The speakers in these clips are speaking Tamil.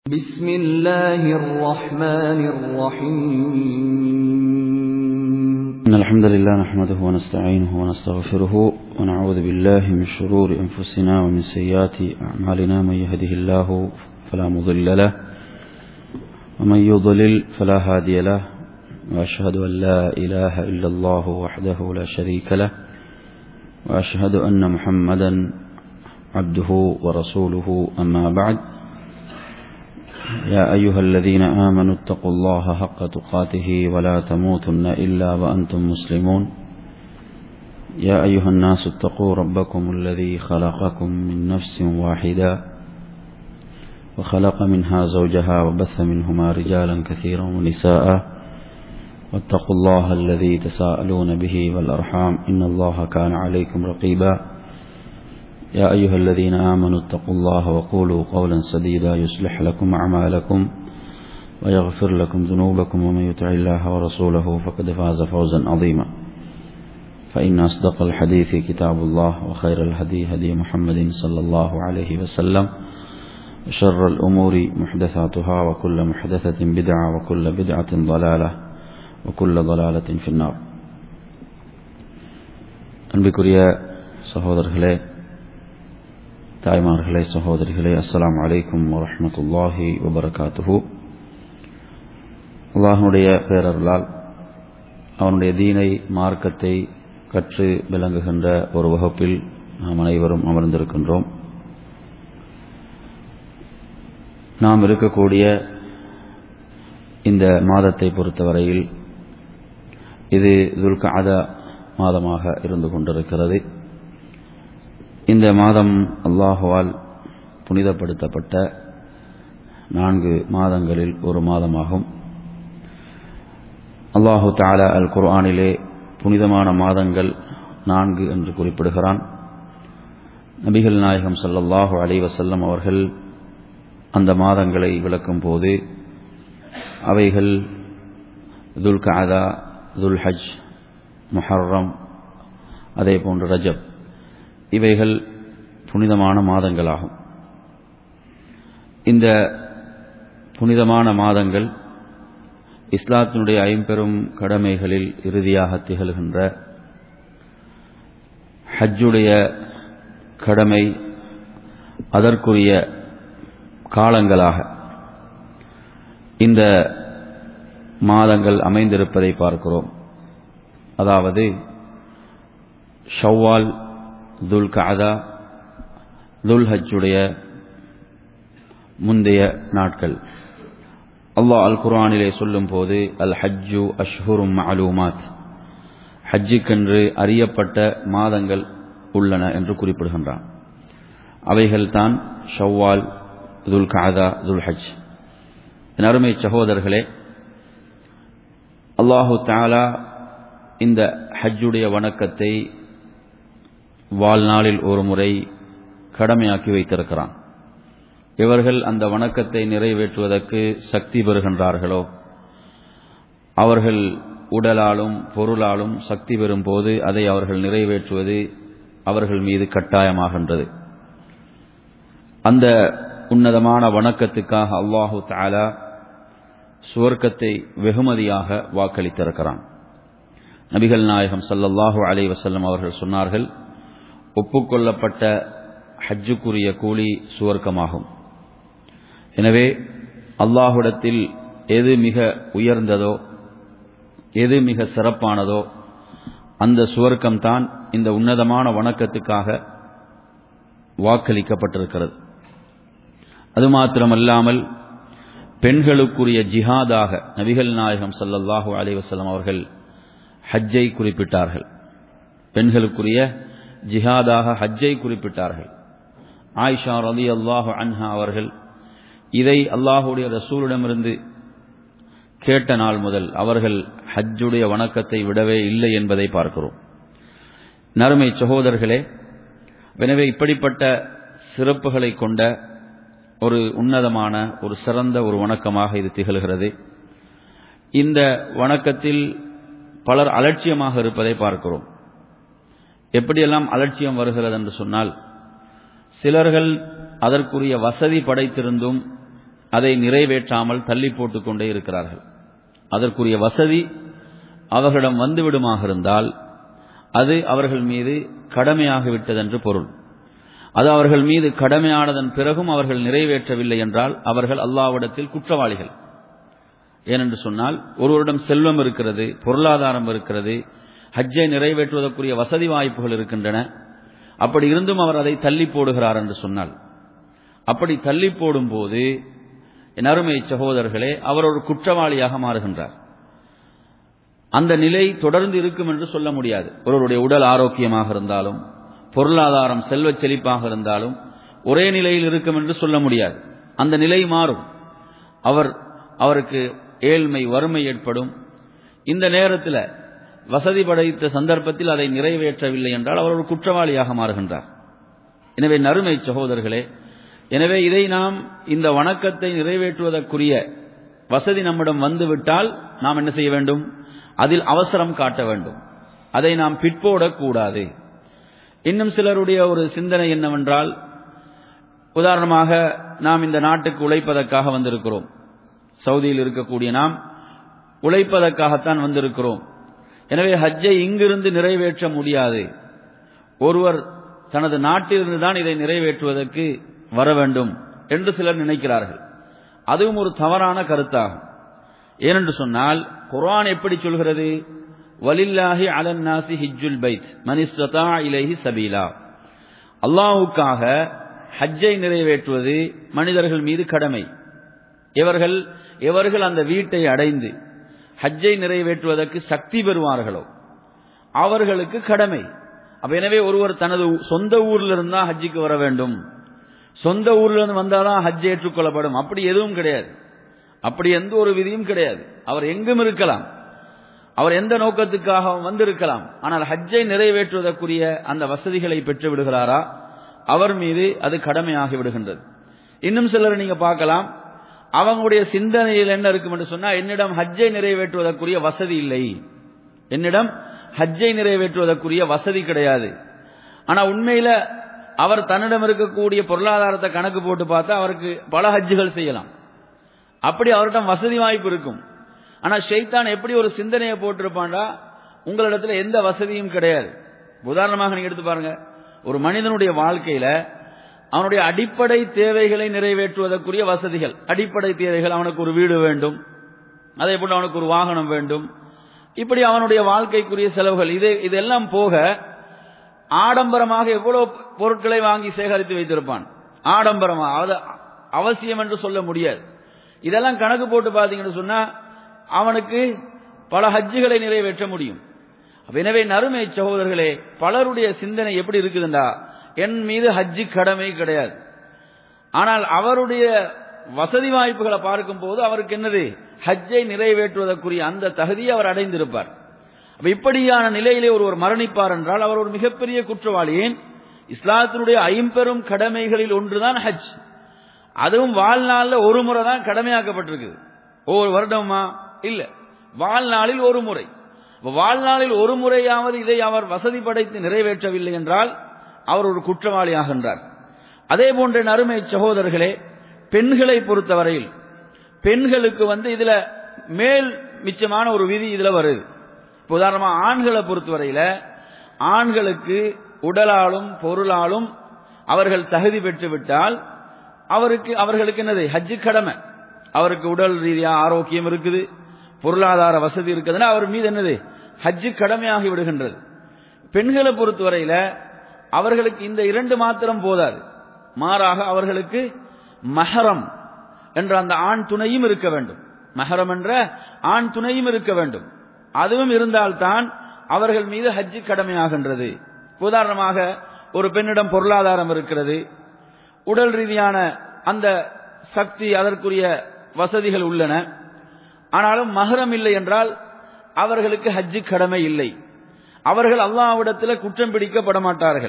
بسم الله الرحمن الرحيم إن الحمد لله نحمده ونستعينه ونستغفره ونعوذ بالله من شرور أنفسنا ومن سيئات أعمالنا من يهده الله فلا مضل له ومن يضلل فلا هادي له وأشهد أن لا إله إلا الله وحده لا شريك له وأشهد أن محمدا عبده ورسوله أما بعد يا أيها الذين آمنوا اتقوا الله حق تقاته ولا تموتن إلا وأنتم مسلمون يا أيها الناس اتقوا ربكم الذي خلقكم من نفس واحدة وخلق منها زوجها وبث منهما رجالا كثيرا ونساء واتقوا الله الذي تساءلون به والأرحام إن الله كان عليكم رقيبا يا أيها الذين آمنوا اتقوا الله وقولوا قولا سديدا يصلح لكم أعمالكم ويغفر لكم ذنوبكم ومن يطع الله ورسوله فقد فاز فوزا عظيما فإن أصدق الحديث كتاب الله وخير الهدي هدي محمد صلى الله عليه وسلم وشر الأمور محدثاتها وكل محدثة بدعة وكل بدعة ضلالة وكل ضلالة في النار அன்பிற்குரிய சகோதரர்களே தாய்மார்களே சகோதரிகளே அஸ்லாம் வலைக்கும் வரமத்துல்லாஹி வபரகாத்துஹு அல்லாஹனுடைய பேரர்களால் அவனுடைய தீனை மார்க்கத்தை கற்று விளங்குகின்ற ஒரு வகுப்பில் நாம் அனைவரும் அமர்ந்திருக்கின்றோம் நாம் இருக்கக்கூடிய இந்த மாதத்தை பொறுத்தவரையில் இது துல்காத மாதமாக இருந்து கொண்டிருக்கிறது இந்த மாதம் அல்லாஹுவால் புனிதப்படுத்தப்பட்ட நான்கு மாதங்களில் ஒரு மாதமாகும் அல்லாஹு தாலா அல் குர்ஆனிலே புனிதமான மாதங்கள் நான்கு என்று குறிப்பிடுகிறான் நபிகள் நாயகம் சல்லல்லாஹு அலை வசல்லம் அவர்கள் அந்த மாதங்களை விளக்கும் போது அவைகள் துல் காதா துல் ஹஜ் முஹர்ரம் அதே போன்று ரஜப் இவைகள் புனிதமான மாதங்களாகும் இந்த புனிதமான மாதங்கள் இஸ்லாத்தினுடைய ஐம்பெரும் கடமைகளில் இறுதியாக திகழ்கின்ற ஹஜ்ஜுடைய கடமை அதற்குரிய காலங்களாக இந்த மாதங்கள் அமைந்திருப்பதை பார்க்கிறோம் அதாவது ஷவ்வால் துல் காதா துல் ஹஜ்ஜுடைய முந்தைய நாட்கள் அல்லாஹ் அல் குர்ஆனிலே சொல்லும் போது அல் ஹஜ்ஜு அஷ்ஹுரும் மஅலூமாத் ஹஜ்ஜுக்கென்று அறியப்பட்ட மாதங்கள் உள்ளன என்று குறிப்பிடுகின்றான் அவைகள்தான் ஷவ்வால் துல் காதா துல் ஹஜ் என் அருமை சகோதரர்களே அல்லாஹு தாலா இந்த ஹஜ்ஜுடைய வணக்கத்தை வாழ்நாளில் ஒரு முறை கடமையாக்கி வைத்திருக்கிறான் இவர்கள் அந்த வணக்கத்தை நிறைவேற்றுவதற்கு சக்தி பெறுகின்றார்களோ அவர்கள் உடலாலும் பொருளாலும் சக்தி பெறும் போது அதை அவர்கள் நிறைவேற்றுவது அவர்கள் மீது கட்டாயமாகின்றது அந்த உன்னதமான வணக்கத்துக்காக அல்லாஹு தாலா சுவர்க்கத்தை வெகுமதியாக வாக்களித்திருக்கிறான் நபிகள் நாயகம் சல்லல்லாஹு அலை வசல்லம் அவர்கள் சொன்னார்கள் ஒப்புக்கொள்ளப்பட்ட ஹஜ்ஜுக்குரிய கூலி சுவர்க்கமாகும் எனவே அல்லாஹுடத்தில் எது மிக உயர்ந்ததோ எது மிக சிறப்பானதோ அந்த சுவர்க்கம்தான் இந்த உன்னதமான வணக்கத்துக்காக வாக்களிக்கப்பட்டிருக்கிறது அது மாத்திரமல்லாமல் பெண்களுக்குரிய ஜிஹாதாக நபிகள் நாயகம் சல்லல்லாஹு அலைவசல்லம் அவர்கள் ஹஜ்ஜை குறிப்பிட்டார்கள் பெண்களுக்குரிய ஜிஹாதாக ஹஜ்ஜை குறிப்பிட்டார்கள் ஆயிஷா ரதி அல்லாஹு அன்ஹா அவர்கள் இதை அல்லாஹுடைய ரசூலிடமிருந்து கேட்ட நாள் முதல் அவர்கள் ஹஜ்ஜுடைய வணக்கத்தை விடவே இல்லை என்பதை பார்க்கிறோம் நறுமை சகோதரர்களே எனவே இப்படிப்பட்ட சிறப்புகளை கொண்ட ஒரு உன்னதமான ஒரு சிறந்த ஒரு வணக்கமாக இது திகழ்கிறது இந்த வணக்கத்தில் பலர் அலட்சியமாக இருப்பதை பார்க்கிறோம் எப்படியெல்லாம் அலட்சியம் வருகிறது என்று சொன்னால் சிலர்கள் அதற்குரிய வசதி படைத்திருந்தும் அதை நிறைவேற்றாமல் தள்ளி போட்டுக் கொண்டே இருக்கிறார்கள் அதற்குரிய வசதி அவர்களிடம் வந்துவிடுமாக இருந்தால் அது அவர்கள் மீது கடமையாகிவிட்டதென்று பொருள் அது அவர்கள் மீது கடமையானதன் பிறகும் அவர்கள் நிறைவேற்றவில்லை என்றால் அவர்கள் அல்லாவிடத்தில் குற்றவாளிகள் ஏனென்று சொன்னால் ஒருவரிடம் செல்வம் இருக்கிறது பொருளாதாரம் இருக்கிறது ஹஜ்ஜை நிறைவேற்றுவதற்குரிய வசதி வாய்ப்புகள் இருக்கின்றன அப்படி இருந்தும் அவர் அதை தள்ளி போடுகிறார் என்று சொன்னால் அப்படி தள்ளி போடும் போது என் அருமை சகோதரர்களே அவர் ஒரு குற்றவாளியாக மாறுகின்றார் அந்த நிலை தொடர்ந்து இருக்கும் என்று சொல்ல முடியாது ஒருவருடைய உடல் ஆரோக்கியமாக இருந்தாலும் பொருளாதாரம் செல்வ செழிப்பாக இருந்தாலும் ஒரே நிலையில் இருக்கும் என்று சொல்ல முடியாது அந்த நிலை மாறும் அவர் அவருக்கு ஏழ்மை வறுமை ஏற்படும் இந்த நேரத்தில் வசதி படைத்த சந்தர்ப்பத்தில் அதை நிறைவேற்றவில்லை என்றால் அவர் ஒரு குற்றவாளியாக மாறுகின்றார் எனவே நறுமை சகோதரர்களே எனவே இதை நாம் இந்த வணக்கத்தை நிறைவேற்றுவதற்குரிய வசதி நம்மிடம் வந்துவிட்டால் நாம் என்ன செய்ய வேண்டும் அதில் அவசரம் காட்ட வேண்டும் அதை நாம் பிற்போடக்கூடாது இன்னும் சிலருடைய ஒரு சிந்தனை என்னவென்றால் உதாரணமாக நாம் இந்த நாட்டுக்கு உழைப்பதற்காக வந்திருக்கிறோம் சவுதியில் இருக்கக்கூடிய நாம் உழைப்பதற்காகத்தான் வந்திருக்கிறோம் எனவே ஹஜ்ஜை இங்கிருந்து நிறைவேற்ற முடியாது ஒருவர் தனது நாட்டிலிருந்து தான் இதை நிறைவேற்றுவதற்கு வர வேண்டும் என்று சிலர் நினைக்கிறார்கள் அதுவும் ஒரு தவறான கருத்தாகும் ஏனென்று சொன்னால் குர்ஆன் எப்படி சொல்கிறது வலில்லாஹி அலன்னாசி ஹிஜ்ஜுல் பைத் மனிஸ்ததா இலைஹி சபீலா அல்லாஹுக்காக ஹஜ்ஜை நிறைவேற்றுவது மனிதர்கள் மீது கடமை இவர்கள் எவர்கள் அந்த வீட்டை அடைந்து ஹஜ்ஜை நிறைவேற்றுவதற்கு சக்தி பெறுவார்களோ அவர்களுக்கு கடமை அப்ப எனவே ஒருவர் தனது சொந்த ஊர்ல இருந்தா ஹஜ்ஜிக்கு வர வேண்டும் சொந்த ஊர்ல இருந்து வந்தாதான் ஹஜ் ஏற்றுக்கொள்ளப்படும் அப்படி எதுவும் கிடையாது அப்படி எந்த ஒரு விதியும் கிடையாது அவர் எங்கும் இருக்கலாம் அவர் எந்த நோக்கத்துக்காக வந்திருக்கலாம் ஆனால் ஹஜ்ஜை நிறைவேற்றுவதற்குரிய அந்த வசதிகளை பெற்று விடுகிறாரா அவர் மீது அது கடமையாகி விடுகின்றது இன்னும் சிலர் நீங்க பார்க்கலாம் அவங்களுடைய சிந்தனையில் என்ன இருக்கும் என்று சொன்னா என்னிடம் ஹஜ்ஜை நிறைவேற்றுவதற்குரிய வசதி இல்லை என்னிடம் ஹஜ்ஜை நிறைவேற்றுவதற்குரிய வசதி கிடையாது ஆனா உண்மையில அவர் தன்னிடம் இருக்கக்கூடிய பொருளாதாரத்தை கணக்கு போட்டு பார்த்தா அவருக்கு பல ஹஜ்ஜுகள் செய்யலாம் அப்படி அவர்கிட்ட வசதி வாய்ப்பு இருக்கும் ஆனா ஷெய்தான் எப்படி ஒரு சிந்தனையை போட்டிருப்பான்டா உங்களிடத்துல எந்த வசதியும் கிடையாது உதாரணமாக நீங்க எடுத்து பாருங்க ஒரு மனிதனுடைய வாழ்க்கையில அவனுடைய அடிப்படை தேவைகளை நிறைவேற்றுவதற்குரிய வசதிகள் அடிப்படை தேவைகள் அவனுக்கு ஒரு வீடு வேண்டும் அதே போல அவனுக்கு ஒரு வாகனம் வேண்டும் இப்படி அவனுடைய வாழ்க்கைக்குரிய செலவுகள் இது இதெல்லாம் போக ஆடம்பரமாக எவ்வளவு பொருட்களை வாங்கி சேகரித்து வைத்திருப்பான் ஆடம்பரமாக அது அவசியம் என்று சொல்ல முடியாது இதெல்லாம் கணக்கு போட்டு பார்த்தீங்கன்னு சொன்னா அவனுக்கு பல ஹஜ்ஜுகளை நிறைவேற்ற முடியும் எனவே நறுமை சகோதரர்களே பலருடைய சிந்தனை எப்படி இருக்குதுண்டா என் மீது ஹஜ்ஜி கடமை கிடையாது ஆனால் அவருடைய வசதி வாய்ப்புகளை பார்க்கும் போது அவருக்கு என்னது ஹஜ்ஜை நிறைவேற்றுவதற்குரிய அந்த தகுதியை அவர் அடைந்திருப்பார் இப்படியான நிலையிலே ஒருவர் மரணிப்பார் என்றால் அவர் ஒரு மிகப்பெரிய குற்றவாளி ஏன் இஸ்லாத்தினுடைய ஐம்பெரும் கடமைகளில் ஒன்றுதான் ஹஜ் அதுவும் வாழ்நாளில் ஒரு முறை தான் கடமையாக்கப்பட்டிருக்குது ஒவ்வொரு வருடமா இல்ல வாழ்நாளில் ஒரு முறை வாழ்நாளில் ஒரு முறையாவது இதை அவர் வசதி படைத்து நிறைவேற்றவில்லை என்றால் அவர் ஒரு குற்றவாளியாகின்றார் அதே போன்ற நறுமை சகோதரர்களே பெண்களை பொறுத்தவரையில் பெண்களுக்கு வந்து இதுல மேல் மிச்சமான ஒரு விதி இதுல வருது உதாரணமா ஆண்களை பொறுத்தவரையில ஆண்களுக்கு உடலாலும் பொருளாலும் அவர்கள் தகுதி பெற்று விட்டால் அவருக்கு அவர்களுக்கு என்னது ஹஜ்ஜு கடமை அவருக்கு உடல் ரீதியா ஆரோக்கியம் இருக்குது பொருளாதார வசதி இருக்குதுன்னா அவர் மீது என்னது ஹஜ்ஜு கடமையாகி விடுகின்றது பெண்களை பொறுத்தவரையில அவர்களுக்கு இந்த இரண்டு மாத்திரம் போதாது மாறாக அவர்களுக்கு மஹரம் என்ற அந்த ஆண் துணையும் இருக்க வேண்டும் மஹரம் என்ற ஆண் துணையும் இருக்க வேண்டும் அதுவும் இருந்தால்தான் அவர்கள் மீது ஹஜ்ஜு கடமையாகின்றது உதாரணமாக ஒரு பெண்ணிடம் பொருளாதாரம் இருக்கிறது உடல் ரீதியான அந்த சக்தி அதற்குரிய வசதிகள் உள்ளன ஆனாலும் மகரம் இல்லை என்றால் அவர்களுக்கு ஹஜ்ஜு கடமை இல்லை அவர்கள் அல்லாவிடத்தில் குற்றம் பிடிக்கப்பட மாட்டார்கள்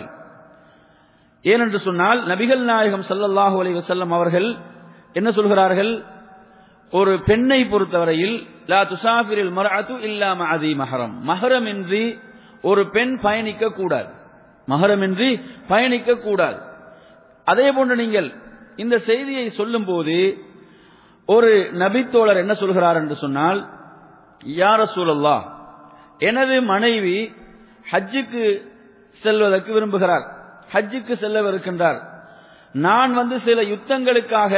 ஏனென்று சொன்னால் நபிகள் நாயகம் சல்லல்லாஹு அலி வசல்லம் அவர்கள் என்ன சொல்கிறார்கள் ஒரு பெண்ணை பொறுத்தவரையில் லா துசாபிரில் மரஅத்து இல்லாம அதி மஹரம் மஹரமின்றி ஒரு பெண் பயணிக்க கூடாது மஹரமின்றி பயணிக்க கூடாது அதே போன்று நீங்கள் இந்த செய்தியை சொல்லும் போது ஒரு நபித்தோழர் என்ன சொல்கிறார் என்று சொன்னால் யார சூழல்லா எனது மனைவி ஹஜ்ஜுக்கு செல்வதற்கு விரும்புகிறார் ஹஜ்ஜுக்கு செல்லவிருக்கின்றார் நான் வந்து சில யுத்தங்களுக்காக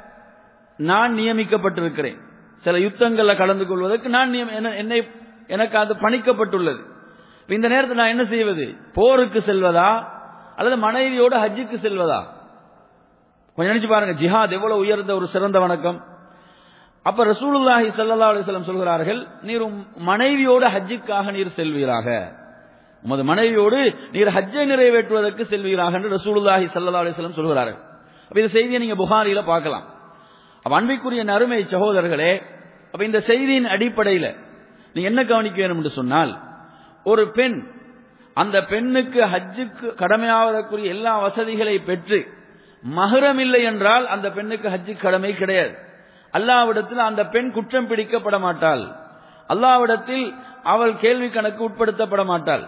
நான் நியமிக்கப்பட்டிருக்கிறேன் சில யுத்தங்களில் கலந்து கொள்வதற்கு நான் நியம- என்ன- என்னை எனக்கு அது பணிக்கப்பட்டுள்ளது இப்ப இந்த நேரத்தில் நான் என்ன செய்வது போருக்கு செல்வதா அல்லது மனைவியோடு ஹஜ்ஜுக்கு செல்வதா கொஞ்சம் நினைச்சு பாருங்க ஜிஹாத் எவ்வளவு உயர்ந்த ஒரு சிறந்த வணக்கம் அப்ப ரசூலுல்லாஹி ஸல்லல்லாஹு அலைஹி வஸல்லம் சொல்கிறார்கள் நீர் உம் மனைவியோடு ஹஜ்ஜுக்காக நீர் செல்வீராக உமது மனைவியோடு நீர் ஹஜ்ஜை நிறைவேற்றுவதற்கு செல்வீராக என்று ரசூலுல்லாஹி ஸல்லல்லாஹு அலைஹி வஸல்லம் சொல்கிறார்கள் அப்ப இந்த செய்தியை நீங்க புகாரில பார்க்கலாம் அப்ப அன்பிற்குரிய நறுமை சகோதரர்களே அப்ப இந்த செய்தியின் அடிப்படையில் நீங்க என்ன கவனிக்க வேண்டும் என்று சொன்னால் ஒரு பெண் அந்த பெண்ணுக்கு ஹஜ்ஜுக்கு கடமையாவதற்குரிய எல்லா வசதிகளை பெற்று மகரம் இல்லை என்றால் அந்த பெண்ணுக்கு ஹஜ்ஜு கடமை கிடையாது அல்லாவிடத்தில் அந்த பெண் குற்றம் பிடிக்கப்பட மாட்டாள் அல்லாவிடத்தில் அவள் கேள்வி கணக்கு உட்படுத்தப்பட மாட்டாள்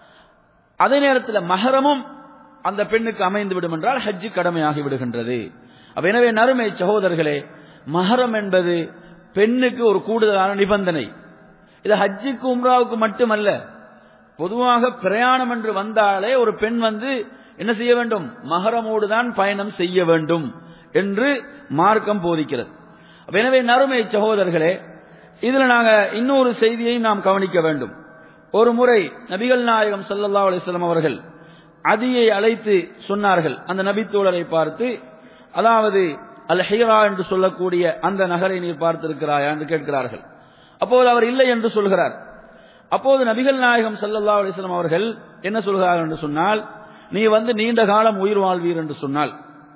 அதே நேரத்தில் மகரமும் அந்த பெண்ணுக்கு அமைந்து விடும் என்றால் ஹஜ்ஜு கடமையாகி விடுகின்றது அப்ப எனவே நறுமை சகோதரர்களே மகரம் என்பது பெண்ணுக்கு ஒரு கூடுதலான நிபந்தனை இது ஹஜ்ஜுக்கு உம்ராவுக்கு மட்டுமல்ல பொதுவாக பிரயாணம் என்று வந்தாலே ஒரு பெண் வந்து என்ன செய்ய வேண்டும் மகரமோடு தான் பயணம் செய்ய வேண்டும் என்று மார்க்கம் போதிக்கிறது அப்ப எனவே நறுமை சகோதரர்களே இதுல நாங்க இன்னொரு செய்தியையும் நாம் கவனிக்க வேண்டும் ஒரு முறை நபிகள் நாயகம் ஸல்லல்லாஹு அலைஹி வஸல்லம் அவர்கள் அதியை அழைத்து சொன்னார்கள் அந்த நபித்தோழரை பார்த்து அதாவது அல் ஹீரா என்று சொல்லக்கூடிய அந்த நகரை நீர் பார்த்திருக்கிறாயா என்று கேட்கிறார்கள் அப்போது அவர் இல்லை என்று சொல்கிறார் அப்போது நபிகள் நாயகம் ஸல்லல்லாஹு அலைஹி வஸல்லம் அவர்கள் என்ன சொல்கிறார்கள் என்று சொன்னால் நீ வந்து நீண்ட காலம் உயிர் வாழ்வீர் என்று சொன்னால்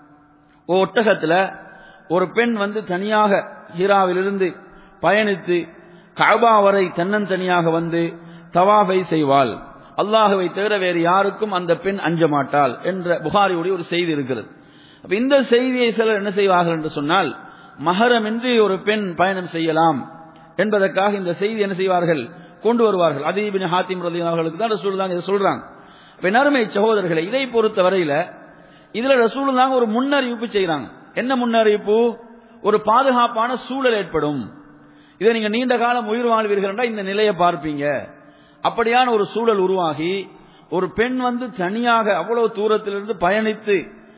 ஒரு ஒட்டகத்துல ஒரு பெண் வந்து தனியாக ஹீராவிலிருந்து பயணித்து கஅபா வரை தன்னந்தனியாக வந்து தவாஃபை செய்வாள் அல்லாஹுவை தவிர வேறு யாருக்கும் அந்த பெண் அஞ்ச மாட்டாள் என்ற புகாரியுடைய ஒரு செய்தி இருக்கிறது அப்ப இந்த செய்தியை சிலர் என்ன செய்வார்கள் என்று சொன்னால் மகரமின்றி ஒரு பெண் பயணம் செய்யலாம் என்பதற்காக இந்த செய்தி என்ன செய்வார்கள் கொண்டு வருவார்கள் அதீபின் ஹாத்திம் ரதி அவர்களுக்கு தான் ரசூலுல்லாஹ் இதை சொல்றாங்க அப்ப நறுமை சகோதரர்களை இதை பொறுத்த வரையில இதுல ரசூலுல்லாஹ் ஒரு முன்னறிவிப்பு செய்றாங்க என்ன முன்னறிவிப்பு ஒரு பாதுகாப்பான சூழல் ஏற்படும் இதை நீங்க நீண்ட காலம் உயிர் வாழ்வீர்கள் என்றால் இந்த நிலையை பார்ப்பீங்க அப்படியான ஒரு சூழல் உருவாகி ஒரு பெண் வந்து தனியாக அவ்வளவு தூரத்திலிருந்து பயணித்து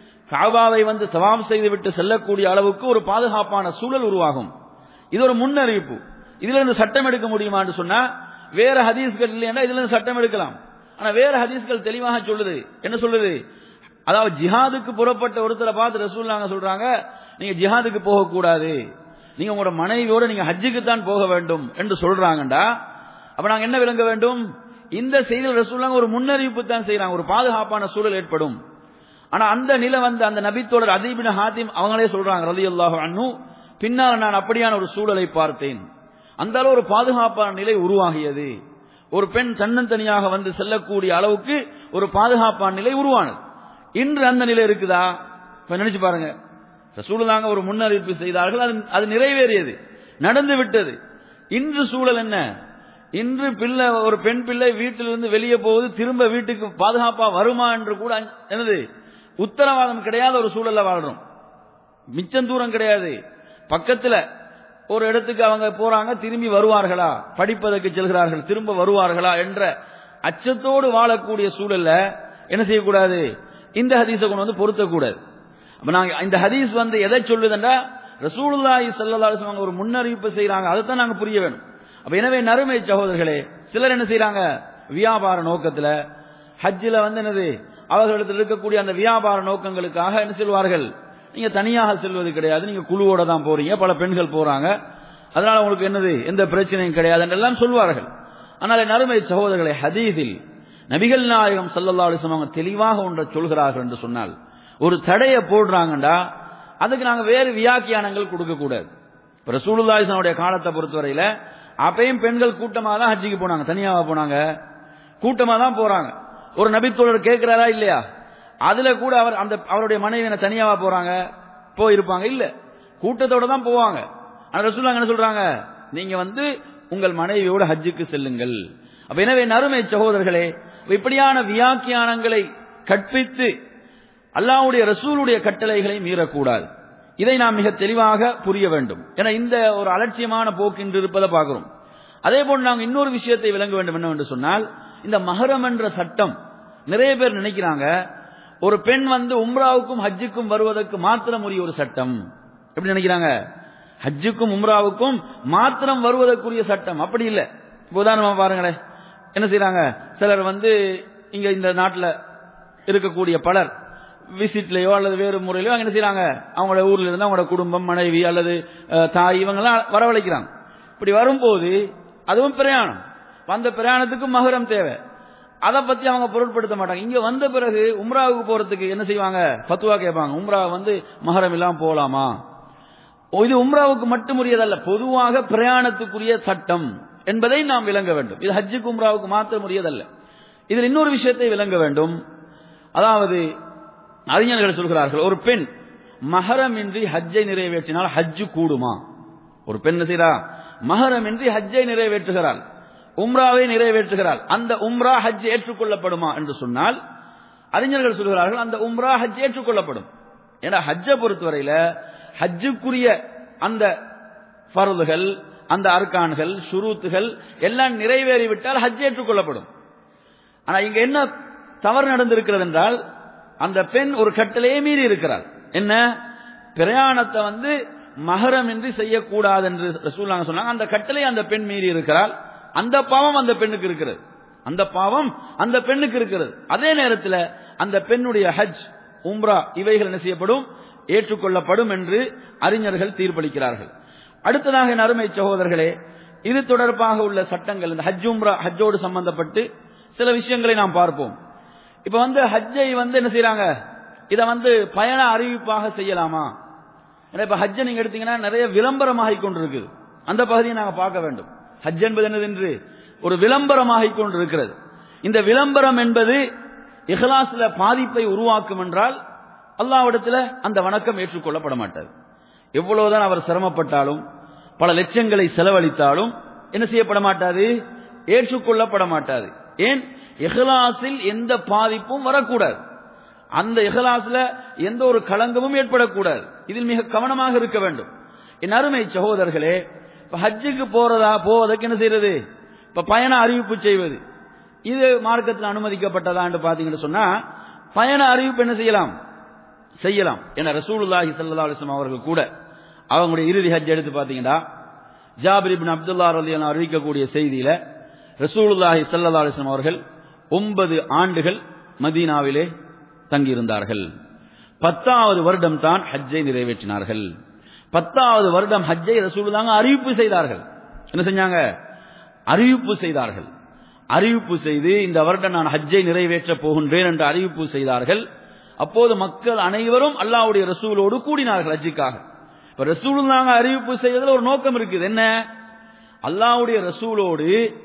காபாவை வந்து தவாம் செய்துவிட்டு செல்லக்கூடிய அளவுக்கு ஒரு பாதுகாப்பான சூழல் உருவாகும் இது ஒரு முன்னறிவிப்பு இதுல இருந்து சட்டம் எடுக்க முடியுமா என்று சொன்னா வேற ஹதீஸ்கள் இல்லையா இதுல இருந்து சட்டம் எடுக்கலாம் ஆனா வேற ஹதீஸ்கள் தெளிவாக சொல்லுது என்ன சொல்லுது அதாவது ஜிஹாதுக்கு புறப்பட்ட ஒருத்தரை பார்த்து ரசூல்லாங்க சொல்றாங்க நீங்க ஜிஹாதுக்கு போகக்கூடாது நீங்க உங்களோட மனைவியோட நீங்க ஹஜ்ஜுக்கு தான் போக வேண்டும் என்று சொல்றாங்கடா அப்ப நாங்க என்ன விளங்க வேண்டும் இந்த செய்தியில் ரசூல்லாங்க ஒரு முன்னறிவிப்பு தான் செய்யறாங்க ஒரு பாதுகாப்பான சூழல் ஏற்படும் ஆனா அந்த நிலை வந்து அந்த நபித்தோழர் அதீபின் ஹாத்திம் அவங்களே சொல்றாங்க ரலியல்லாஹு அன்ஹு பின்னால் நான் அப்படியான ஒரு சூழலை பார்த்தேன் அந்த அளவு ஒரு பாதுகாப்பான நிலை உருவாகியது ஒரு பெண் தன்னந்தனியாக வந்து செல்லக்கூடிய அளவுக்கு ஒரு பாதுகாப்பான நிலை உருவானது இன்று அந்த நிலை இருக்குதா இப்ப நினைச்சு பாருங்க ரசூலுல்லாங்க ஒரு முன்னறிவிப்பு செய்தார்கள் அது அது நிறைவேறியது நடந்து விட்டது இன்று சூழல் என்ன இன்று பிள்ளை ஒரு பெண் பிள்ளை வீட்டிலிருந்து வெளியே போகுது திரும்ப வீட்டுக்கு பாதுகாப்பா வருமா என்று கூட என்னது உத்தரவாதம் கிடையாத ஒரு சூழல்ல வாழ்றோம் மிச்சம் தூரம் கிடையாது பக்கத்துல ஒரு இடத்துக்கு அவங்க போறாங்க திரும்பி வருவார்களா படிப்பதற்கு செல்கிறார்கள் திரும்ப வருவார்களா என்ற அச்சத்தோடு வாழக்கூடிய சூழல்ல என்ன செய்யக்கூடாது இந்த ஹதீஸை கொண்டு வந்து பொருத்தக்கூடாது அப்ப நாங்க இந்த ஹதீஸ் வந்து எதை சொல்லுதுன்றா ரசூலுல்லாஹி ஸல்லல்லாஹு அலைஹி வஸல்லம் ஒரு முன்னறிவிப்பு செய்றாங்க அதை தான் நாங்க புரிய வேணும் அப்ப எனவே நறுமை சகோதரர்களே சிலர் என்ன செய்றாங்க வியாபார நோக்கத்துல ஹஜ்ஜில் வந்து என்னது அவர்களிடத்தில் இருக்கக்கூடிய அந்த வியாபார நோக்கங்களுக்காக என்ன சொல்வார்கள் நீங்க தனியாக செல்வது கிடையாது நீங்க குழுவோட தான் போறீங்க பல பெண்கள் போறாங்க அதனால உங்களுக்கு என்னது எந்த பிரச்சனையும் கிடையாது என்றெல்லாம் சொல்வார்கள் ஆனால் என் அருமை சகோதரர்களை ஹதீஸில் நபிகள் நாயகம் ஸல்லல்லாஹு அலைஹி வஸல்லம் அவங்க தெளிவாக ஒன்றை சொல்கிறார்கள் என்று சொன்னால் ஒரு தடையை போடுறாங்கண்டா அதுக்கு நாங்க வேறு வியாக்கியானங்கள் கொடுக்க கூடாது இப்ப ரசூலுல்லாஹினுடைய காலத்தை பொறுத்தவரையில அப்பயும் பெண்கள் கூட்டமாக தான் ஹஜ்ஜிக்கு போனாங்க தனியாக போனாங்க கூட்டமா தான் போறாங்க ஒரு நபித்தோழர் கேட்கிறாரா இல்லையா அதுல கூட அவர் அந்த அவருடைய மனைவி தனியாவா போறாங்க போயிருப்பாங்க இல்ல கூட்டத்தோட தான் போவாங்க ஆனா ரசூலுல்லாஹ் என்ன சொல்றாங்க நீங்க வந்து உங்கள் மனைவியோட ஹஜ்ஜுக்கு செல்லுங்கள் அப்ப எனவே நறுமை சகோதரர்களே இப்படியான வியாக்கியானங்களை கற்பித்து அல்லாஹ்வுடைய ரசூலுடைய கட்டளைகளை மீறக்கூடாது இதை நாம் மிக தெளிவாக புரிய வேண்டும் ஏன்னா இந்த ஒரு அலட்சியமான போக்கு இன்று இருப்பதை பார்க்கிறோம் அதே போன்று நாங்கள் இன்னொரு விஷயத்தை விளங்க வேண்டும் என்னவென்று சொன்னால் இந்த மஹரம் என்ற சட்டம் நிறைய பேர் நினைக்கிறாங்க ஒரு பெண் வந்து உம்ராவுக்கும் ஹஜ்ஜுக்கும் வருவதற்கு மாத்திரம் உரிய ஒரு சட்டம் எப்படி நினைக்கிறாங்க ஹஜ்ஜுக்கும் உம்ராவுக்கும் மாத்திரம் வருவதற்குரிய சட்டம் அப்படி இல்லை இப்போ உதாரணமா பாருங்களேன் என்ன செய்யறாங்க சிலர் வந்து இங்க இந்த நாட்டில் இருக்கக்கூடிய பலர் விசிட்லயோ அல்லது வேறு முறையிலோ அங்க என்ன செய்யறாங்க அவங்களோட ஊர்ல இருந்து அவங்களோட குடும்பம் மனைவி அல்லது அஹ், தாய் இவங்கெல்லாம் வரவழைக்கிறாங்க இப்படி வரும்போது அதுவும் பிரயாணம் வந்த பிரயாணத்துக்கு மகரம் தேவை அதை பத்தி அவங்க பொருட்படுத்த மாட்டாங்க இங்க வந்த பிறகு உம்ராவுக்கு போறதுக்கு என்ன செய்வாங்க பத்துவா கேட்பாங்க உம்ரா வந்து மகரம் இல்லாம போலாமா ஓ, இது உம்ராவுக்கு மட்டும் உரியதல்ல பொதுவாக பிரயாணத்துக்குரிய சட்டம் என்பதை நாம் விளங்க வேண்டும் இது ஹஜ்ஜுக்கு உம்ராவுக்கு மாத்திரம் உரியதல்ல இதில் இன்னொரு விஷயத்தை விளங்க வேண்டும் அதாவது அறிஞர்கள் சொல்கிறார்கள் ஒரு பெண் மஹரமின்றி ஹஜ்ஜை நிறைவேற்றினால் ஹஜ்ஜு கூடுமா ஒரு பெண் என்ன செய்றா மஹரமின்றி ஹஜ்ஜை நிறைவேற்றுகிறாள் உம்ராவை நிறைவேற்றுகிறாள் அந்த உம்ரா ஹஜ் ஏற்றுக்கொள்ளப்படுமா என்று சொன்னால் அறிஞர்கள் சொல்கிறார்கள் அந்த உம்ரா ஹஜ் ஏற்றுக்கொள்ளப்படும் ஏன்னா ஹஜ்ஜை பொறுத்தவரையில ஹஜ்ஜுக்குரிய அந்த ஃபர்துகள் அந்த அர்கான்கள் ஷுரூத்துகள் எல்லாம் நிறைவேறிவிட்டால் ஹஜ் ஏற்றுக்கொள்ளப்படும் ஆனா இங்க என்ன தவறு நடந்திருக்கிறது என்றால் அந்த பெண் ஒரு கட்டளையே மீறி இருக்கிறாள் என்ன பிரயாணத்தை வந்து மகரமின்றி செய்யக்கூடாது என்று ரசூலுல்லாஹ் சொன்னாங்க அந்த கட்டளை அந்த பெண் மீறி இருக்கிறாள் அந்த பாவம் அந்த பெண்ணுக்கு இருக்கிறது அந்த பாவம் அந்த பெண்ணுக்கு இருக்கிறது அதே நேரத்தில் அந்த பெண்ணுடைய ஹஜ் உம்ரா இவைகள் என்ன செய்யப்படும் ஏற்றுக்கொள்ளப்படும் என்று அறிஞர்கள் தீர்ப்பளிக்கிறார்கள் அடுத்ததாக என் அருமை சகோதரர்களே இது தொடர்பாக உள்ள சட்டங்கள் இந்த ஹஜ் உம்ரா ஹஜ்ஜோடு சம்பந்தப்பட்டு சில விஷயங்களை நாம் பார்ப்போம் இப்ப வந்து ஹஜ்ஜை வந்து என்ன செய்யறாங்க இதை வந்து பயண அறிவிப்பாக செய்யலாமா ஏன்னா இப்ப ஹஜ்ஜை நீங்க எடுத்தீங்கன்னா நிறைய விளம்பரமாகிக் கொண்டிருக்குது அந்த பகுதியை நாங்க பார்க்க வேண்டும் ஹஜ் என்பது என்னது என்று ஒரு விளம்பரமாகிக் கொண்டிருக்கிறது இந்த விளம்பரம் என்பது இஹ்லாஸ்ல பாதிப்பை உருவாக்கும் என்றால் அல்லாவிடத்துல அந்த வணக்கம் ஏற்றுக்கொள்ளப்பட மாட்டாது எவ்வளவுதான் அவர் சிரமப்பட்டாலும் பல லட்சங்களை செலவழித்தாலும் என்ன செய்யப்பட மாட்டாது ஏற்றுக்கொள்ளப்பட மாட்டாது ஏன் இஹ்லாஸில் எந்த பாதிப்பும் வரக்கூடாது அந்த இஹ்லாஸ்ல எந்த ஒரு களங்கமும் ஏற்படக்கூடாது இதில் மிக கவனமாக இருக்க வேண்டும் என் அருமை சகோதரர்களே இப்ப ஹஜ்ஜுக்கு போறதா போவதற்கு என்ன செய்யறது இப்ப பயண அறிவிப்பு செய்வது இது மார்க்கத்தில் அனுமதிக்கப்பட்டதா என்று பாத்தீங்கன்னு சொன்னா பயண அறிவிப்பு என்ன செய்யலாம் செய்யலாம் என ரசூலுல்லாஹி ஸல்லல்லாஹு அலைஹி வஸல்லம் அவர்கள் கூட அவங்களுடைய இறுதி ஹஜ் எடுத்து பாத்தீங்கன்னா ஜாபிர் இப்னு அப்துல்லா ரலியல்லாஹு அறிவிக்கக்கூடிய செய்தியில ரசூலுல்லாஹி ஸல்லல்லாஹு அலைஹி வஸல்லம் அவர்கள் ஒன்பது ஆண்டுகள் மதீனாவிலே தங்கியிருந்தார்கள் பத்தாவது வருடம் தான் ஹஜ்ஜை நிறைவேற்றினார்கள் பத்தாவது வருடம் ஹஜ்ஜை ரசூலுல்லாங்க அறிவிப்பு செய்தார்கள் என்ன செஞ்சாங்க அறிவிப்பு செய்தார்கள் அறிவிப்பு செய்து இந்த வருடம் நான் ஹஜ்ஜை நிறைவேற்றப் போகின்றேன் என்று அறிவிப்பு செய்தார்கள் அப்போது மக்கள் அனைவரும் அல்லாஹ்வுடைய ரசூலோடு கூடினார்கள் ஹஜ்ஜுக்காக இப்ப ரசூலுல்லாங்க அறிவிப்பு செய்வதில் ஒரு நோக்கம் இருக்குது என்ன அல்லாஹ்வுடைய ரசூலோடு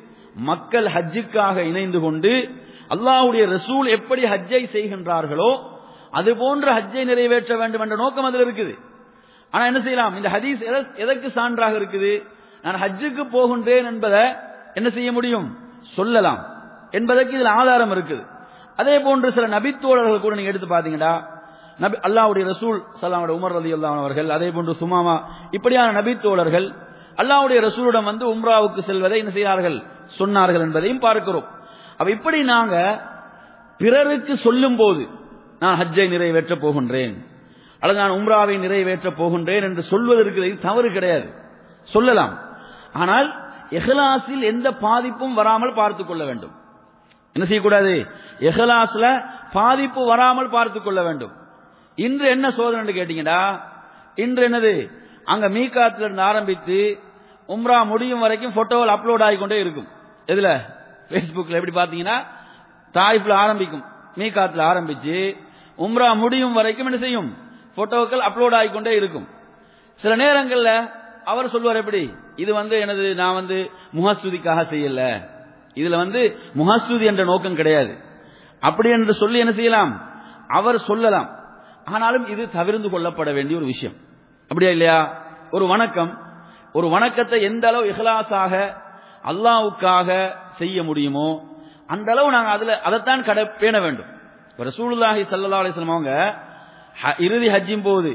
மக்கள் ஹஜ்ஜுக்காக இணைந்து கொண்டு அல்லாஹ்வுடைய ரசூல் எப்படி ஹஜ்ஜை செய்கின்றார்களோ அது போன்ற ஹஜ்ஜை நிறைவேற்ற வேண்டும் என்ற நோக்கம் அதில் இருக்குது ஆனா என்ன செய்யலாம் இந்த ஹதீஸ் எத- எதற்கு சான்றாக இருக்குது நான் ஹஜ்ஜுக்கு போகின்றேன் என்பதை என்ன செய்ய முடியும் சொல்லலாம் என்பதற்கு இதில் ஆதாரம் இருக்குது அதே போன்று சில நபித்தோழர்கள் கூட நீங்க எடுத்து பாத்தீங்கன்னா நபி அல்லாஹ்வுடைய ரசூல் சல்லாவுடைய உமர் ரலி அவர்கள் அதே போன்று சுமாமா இப்படியான நபித்தோழர்கள் அல்லாஹ்வுடைய ரசூலிடம் வந்து உம்ராவுக்கு செல்வதை என்ன செய்கிறார்கள் சொன்னார்கள் என்பதையும் பார்க்கிறோம் அப்ப இப்படி நாங்க பிறருக்கு சொல்லும் போது நான் ஹஜ்ஜை நிறைவேற்றப் போகின்றேன் அல்லது நான் உம்ராவை நிறைவேற்றப் போகின்றேன் என்று சொல்வதற்கு இது தவறு கிடையாது சொல்லலாம் ஆனால் எஹ்லாஸில் எந்த பாதிப்பும் வராமல் பார்த்துக் கொள்ள வேண்டும் என்ன செய்யக்கூடாது எஹ்லாஸ்ல பாதிப்பு வராமல் பார்த்துக் கொள்ள வேண்டும் இன்று என்ன சோதனை கேட்டீங்கன்னா இன்று என்னது அங்க மீகாத்துல இருந்து ஆரம்பித்து உம்ரா முடியும் வரைக்கும் போட்டோவில் அப்லோட் ஆகிக்கொண்டே இருக்கும் எதுல Facebookல எப்படி பாத்தீங்கன்னா தாய்ஃப்ல ஆரம்பிக்கும் மீகாத்துல ஆரம்பிச்சு உம்ரா முடியும் வரைக்கும் என்ன செய்யும் போட்டோக்கள் அப்லோட் ஆகிக்கொண்டே இருக்கும் சில நேரங்கள்ல அவர் சொல்லுவார் எப்படி இது வந்து எனது நான் வந்து முகஸ்துதிக்காக செய்யல இதுல வந்து முகஸ்துதி என்ற நோக்கம் கிடையாது அப்படி என்று சொல்லி என்ன செய்யலாம் அவர் சொல்லலாம் ஆனாலும் இது தவிர்ந்து கொள்ளப்பட வேண்டிய ஒரு விஷயம் அப்படியா இல்லையா ஒரு வணக்கம் ஒரு வணக்கத்தை எந்த அளவு இஹ்லாஸாக அல்லாஹ்வுக்காக செய்ய முடியுமோ அந்த அளவு நாங்க அதுல அதைத்தான் கடை பேண வேண்டும் இப்ப ரசூலுல்லாஹி ஸல்லல்லாஹு அலைஹி வஸல்லம் அவங்க ஹ- இறுதி ஹஜ்ஜின் போது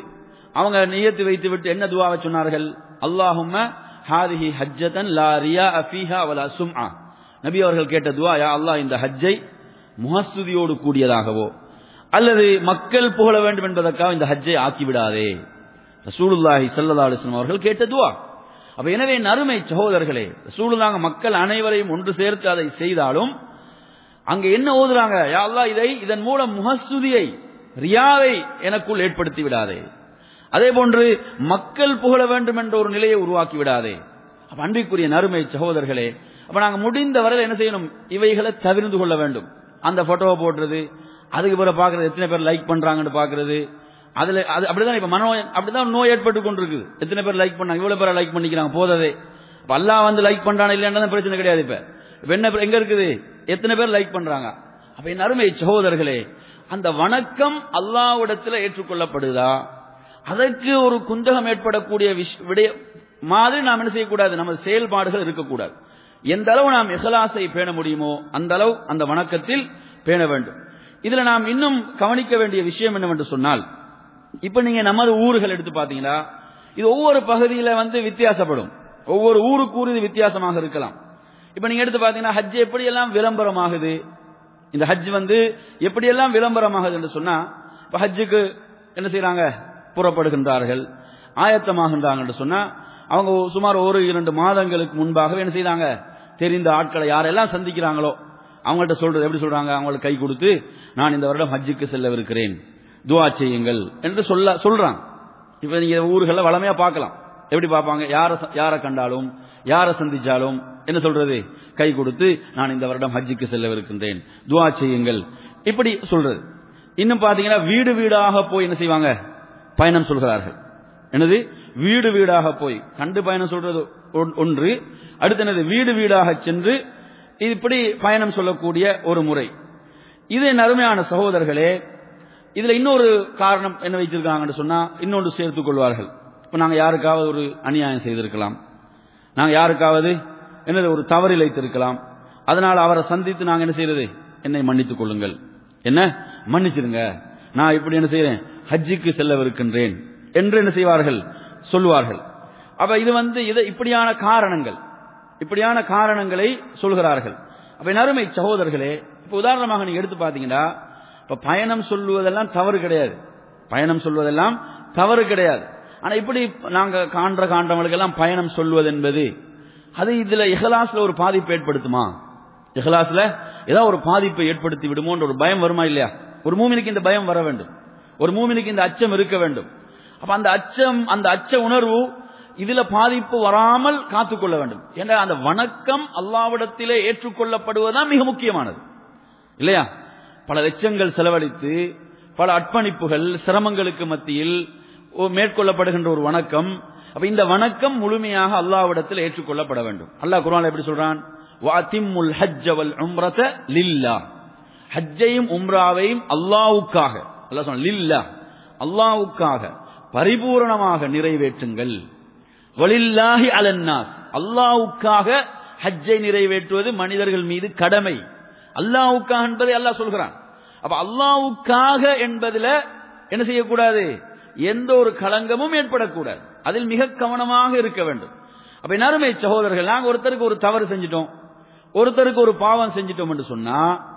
அவங்க நியத்து வைத்து விட்டு என்ன துவாவை சொன்னார்கள் அல்லாஹும்ம ஹாதிஹி ஹஜ்ஜதன் லா ரியா ஃபீஹா வலா சும்ஆ நபி அவர்கள் கேட்ட துவா யா அல்லாஹ் இந்த ஹஜ்ஜை முகஸ்துதியோடு கூடியதாகவோ அல்லது மக்கள் புகழ வேண்டும் என்பதற்காக இந்த ஹஜ்ஜை ஆக்கிவிடாதே ரசூலுல்லாஹி ஸல்லல்லாஹு அலைஹி வஸல்லம் அவர்கள் கேட்ட துவா அப்ப எனவே நறுமை சகோதரர்களே ரசூலுல்லாஹ் மக்கள் அனைவரையும் ஒன்று சேர்த்து அதை செய்தாலும் அங்க என்ன ஓதுறாங்க யா அல்லாஹ் இதை இதன் மூலம் முகஸ்துதியை ரியாவை எனக்குள் ஏற்படுத்தி விடாதே அதே போன்று மக்கள் புகழ வேண்டும் என்ற ஒரு நிலையை உருவாக்கி விடாதே அப்ப அன்பிற்குரிய நறுமை சகோதரர்களே அப்ப நாங்க முடிந்த வரை என்ன செய்யணும் இவைகளை தவிர்ந்து கொள்ள வேண்டும் அந்த போட்டோவை போடுறது அதுக்கு பிறகு பாக்குறது எத்தனை பேர் லைக் பண்றாங்கன்னு பாக்குறது அதுல அது அப்படிதான் இப்ப மனோ அப்படிதான் நோய் ஏற்பட்டு கொண்டிருக்கு எத்தனை பேர் லைக் பண்ணாங்க இவ்வளவு பேரை லைக் பண்ணிக்கிறாங்க போததே இப்ப அல்லாஹ் வந்து லைக் பண்றானா இல்லையானது பிரச்சனை கிடையாது இப்ப இப்ப என்ன எங்க இருக்குது எத்தனை பேர் லைக் பண்றாங்க அப்ப என் அருமை சகோதரர்களே அந்த வணக்கம் அல்லாஹ்விடத்துல ஏற்றுக்கொள்ளப்படுதா அதற்கு ஒரு குந்தகம் ஏற்படக்கூடிய விஷ- விடய மாதிரி நாம் என்ன செய்யக்கூடாது நமது செயல்பாடுகள் இருக்கக்கூடாது எந்த அளவு நாம் இஹ்லாஸை பேண முடியுமோ அந்த அளவு அந்த வணக்கத்தில் பேண வேண்டும் இதுல நாம் இன்னும் கவனிக்க வேண்டிய விஷயம் என்னவென்று சொன்னால் இப்ப நீங்க நமது ஊர்கள் எடுத்து பாத்தீங்கன்னா இது ஒவ்வொரு பகுதியில வந்து வித்தியாசப்படும் ஒவ்வொரு ஊருக்கு ஊர் இது வித்தியாசமாக இருக்கலாம் இப்ப நீங்க எடுத்து பாத்தீங்கன்னா ஹஜ் எப்படியெல்லாம் விளம்பரமாகுது இந்த ஹஜ் வந்து எப்படியெல்லாம் விளம்பரமாகுது என்று சொன்னா இப்ப ஹஜ்ஜுக்கு என்ன செய்றாங்க புறப்படுகின்றார்கள் ஆயத்தமாகின்றாங்க என்று சொன்னா அவங்க சுமார் ஒரு இரண்டு மாதங்களுக்கு முன்பாகவே என்ன செய்றாங்க தெரிந்த ஆட்களை யாரெல்லாம் சந்திக்கிறாங்களோ அவங்கள்ட்ட சொல்றது எப்படி சொல்றாங்க அவங்களுக்கு கை கொடுத்து நான் இந்த வருடம் ஹஜ்ஜுக்கு செல்லவிருக்கிறேன் துவா செய்யுங்கள் என்று சொல்ல சொல்றாங்க இப்ப நீங்க ஊர்களில் வளமையா பார்க்கலாம் எப்படி பார்ப்பாங்க யார யாரை கண்டாலும் யாரை சந்திச்சாலும் என்ன சொல்றது கை கொடுத்து நான் இந்த வருடம் ஹஜ்ஜுக்கு செல்லவிருக்கின்றேன் துவா செய்யுங்கள் இப்படி சொல்றது இன்னும் பாத்தீங்கன்னா வீடு வீடாக போய் என்ன செய்வாங்க பயணம் சொல்கிறார்கள் என்னது வீடு வீடாக போய் கண்டு பயணம் சொல்றது ஒன்- ஒன்று அடுத்து என்னது வீடு வீடாக சென்று இப்படி பயணம் சொல்லக்கூடிய ஒரு முறை இது என் அருமையான சகோதரர்களே இதுல இன்னொரு காரணம் என்ன வைத்திருக்காங்கன்னு சொன்னா இன்னொன்று சேர்த்துக் கொள்வார்கள் இப்ப நாங்க யாருக்காவது ஒரு அநியாயம் செய்திருக்கலாம் நாங்க யாருக்காவது என்னது ஒரு தவறு இழைத்திருக்கலாம் அதனால் அவரை சந்தித்து நாங்க என்ன செய்யறது என்னை மன்னித்துக் கொள்ளுங்கள் என்ன மன்னிச்சிருங்க நான் இப்படி என்ன செய்யறேன் ஹஜ்ஜிக்கு செல்லவிருக்கின்றேன் என்று என்ன செய்வார்கள் சொல்லுவார்கள் அப்ப இது வந்து இது இப்படியான காரணங்கள் இப்படியான காரணங்களை சொல்கிறார்கள் அப்ப என் அருமை சகோதரர்களே இப்ப உதாரணமாக நீங்க எடுத்து பாத்தீங்கன்னா இப்ப பயணம் சொல்லுவதெல்லாம் தவறு கிடையாது பயணம் சொல்வதெல்லாம் தவறு கிடையாது ஆனா இப்படி நாங்க காண்ற காண்றவங்களுக்கு எல்லாம் பயணம் சொல்வது என்பது அது இதுல இஹலாஸ்ல ஒரு பாதிப்பு ஏற்படுத்துமா இஹலாஸ்ல ஏதாவது ஒரு பாதிப்பை ஏற்படுத்தி விடுமோன்ற ஒரு பயம் வருமா இல்லையா ஒரு மூமினுக்கு இந்த பயம் வர வேண்டும் ஒரு மூமினுக்கு இந்த அச்சம் இருக்க வேண்டும் அப்ப அந்த அச்சம் அந்த அச்ச உணர்வு இதுல பாதிப்பு வராமல் காத்துக்கொள்ள வேண்டும் என்ற அந்த வணக்கம் அல்லாவிடத்திலே ஏற்றுக்கொள்ளப்படுவதுதான் மிக முக்கியமானது இல்லையா பல லட்சங்கள் செலவழித்து பல அர்ப்பணிப்புகள் சிரமங்களுக்கு மத்தியில் ஒ- மேற்கொள்ளப்படுகின்ற ஒரு வணக்கம் அப்ப இந்த வணக்கம் முழுமையாக அல்லாஹ்விடத்தில் ஏற்றுக்கொள்ளப்பட வேண்டும் அல்லாஹ் குர்ஆன்ல எப்படி சொல்றான் வஅதிம்முல் ஹஜ்ஜ வல் உம்ரத லில்லாஹ் ஹஜ்ஜையும் உம்ராவையும் அல்லாஹ்வுக்காக அல்லாஹ் சொன்னான் லில்லாஹ் அல்லாஹ்வுக்காக பரிபூரணமாக நிறைவேற்றுங்கள் வலில்லாஹி அலன்னாஸ் அல்லாஹ்வுக்காக ஹஜ்ஜை நிறைவேற்றுவது மனிதர்கள் மீது கடமை அல்லாஹ்வுக்காக என்பதை அல்லாஹ் சொல்கிறான் அப்ப அல்லாஹ்வுக்காக என்பதுல என்ன செய்யக்கூடாது எந்த ஒரு களங்கமும் ஏற்படக்கூடாது அதில் மிக கவனமாக இருக்க வேண்டும் அப்ப என் அருமை சகோதரர்கள் நாங்க ஒருத்தருக்கு ஒரு தவறு செஞ்சிட்டோம் ஒருத்தருக்கு ஒரு பாவம் செஞ்சிட்டோம் என்று சொன்னா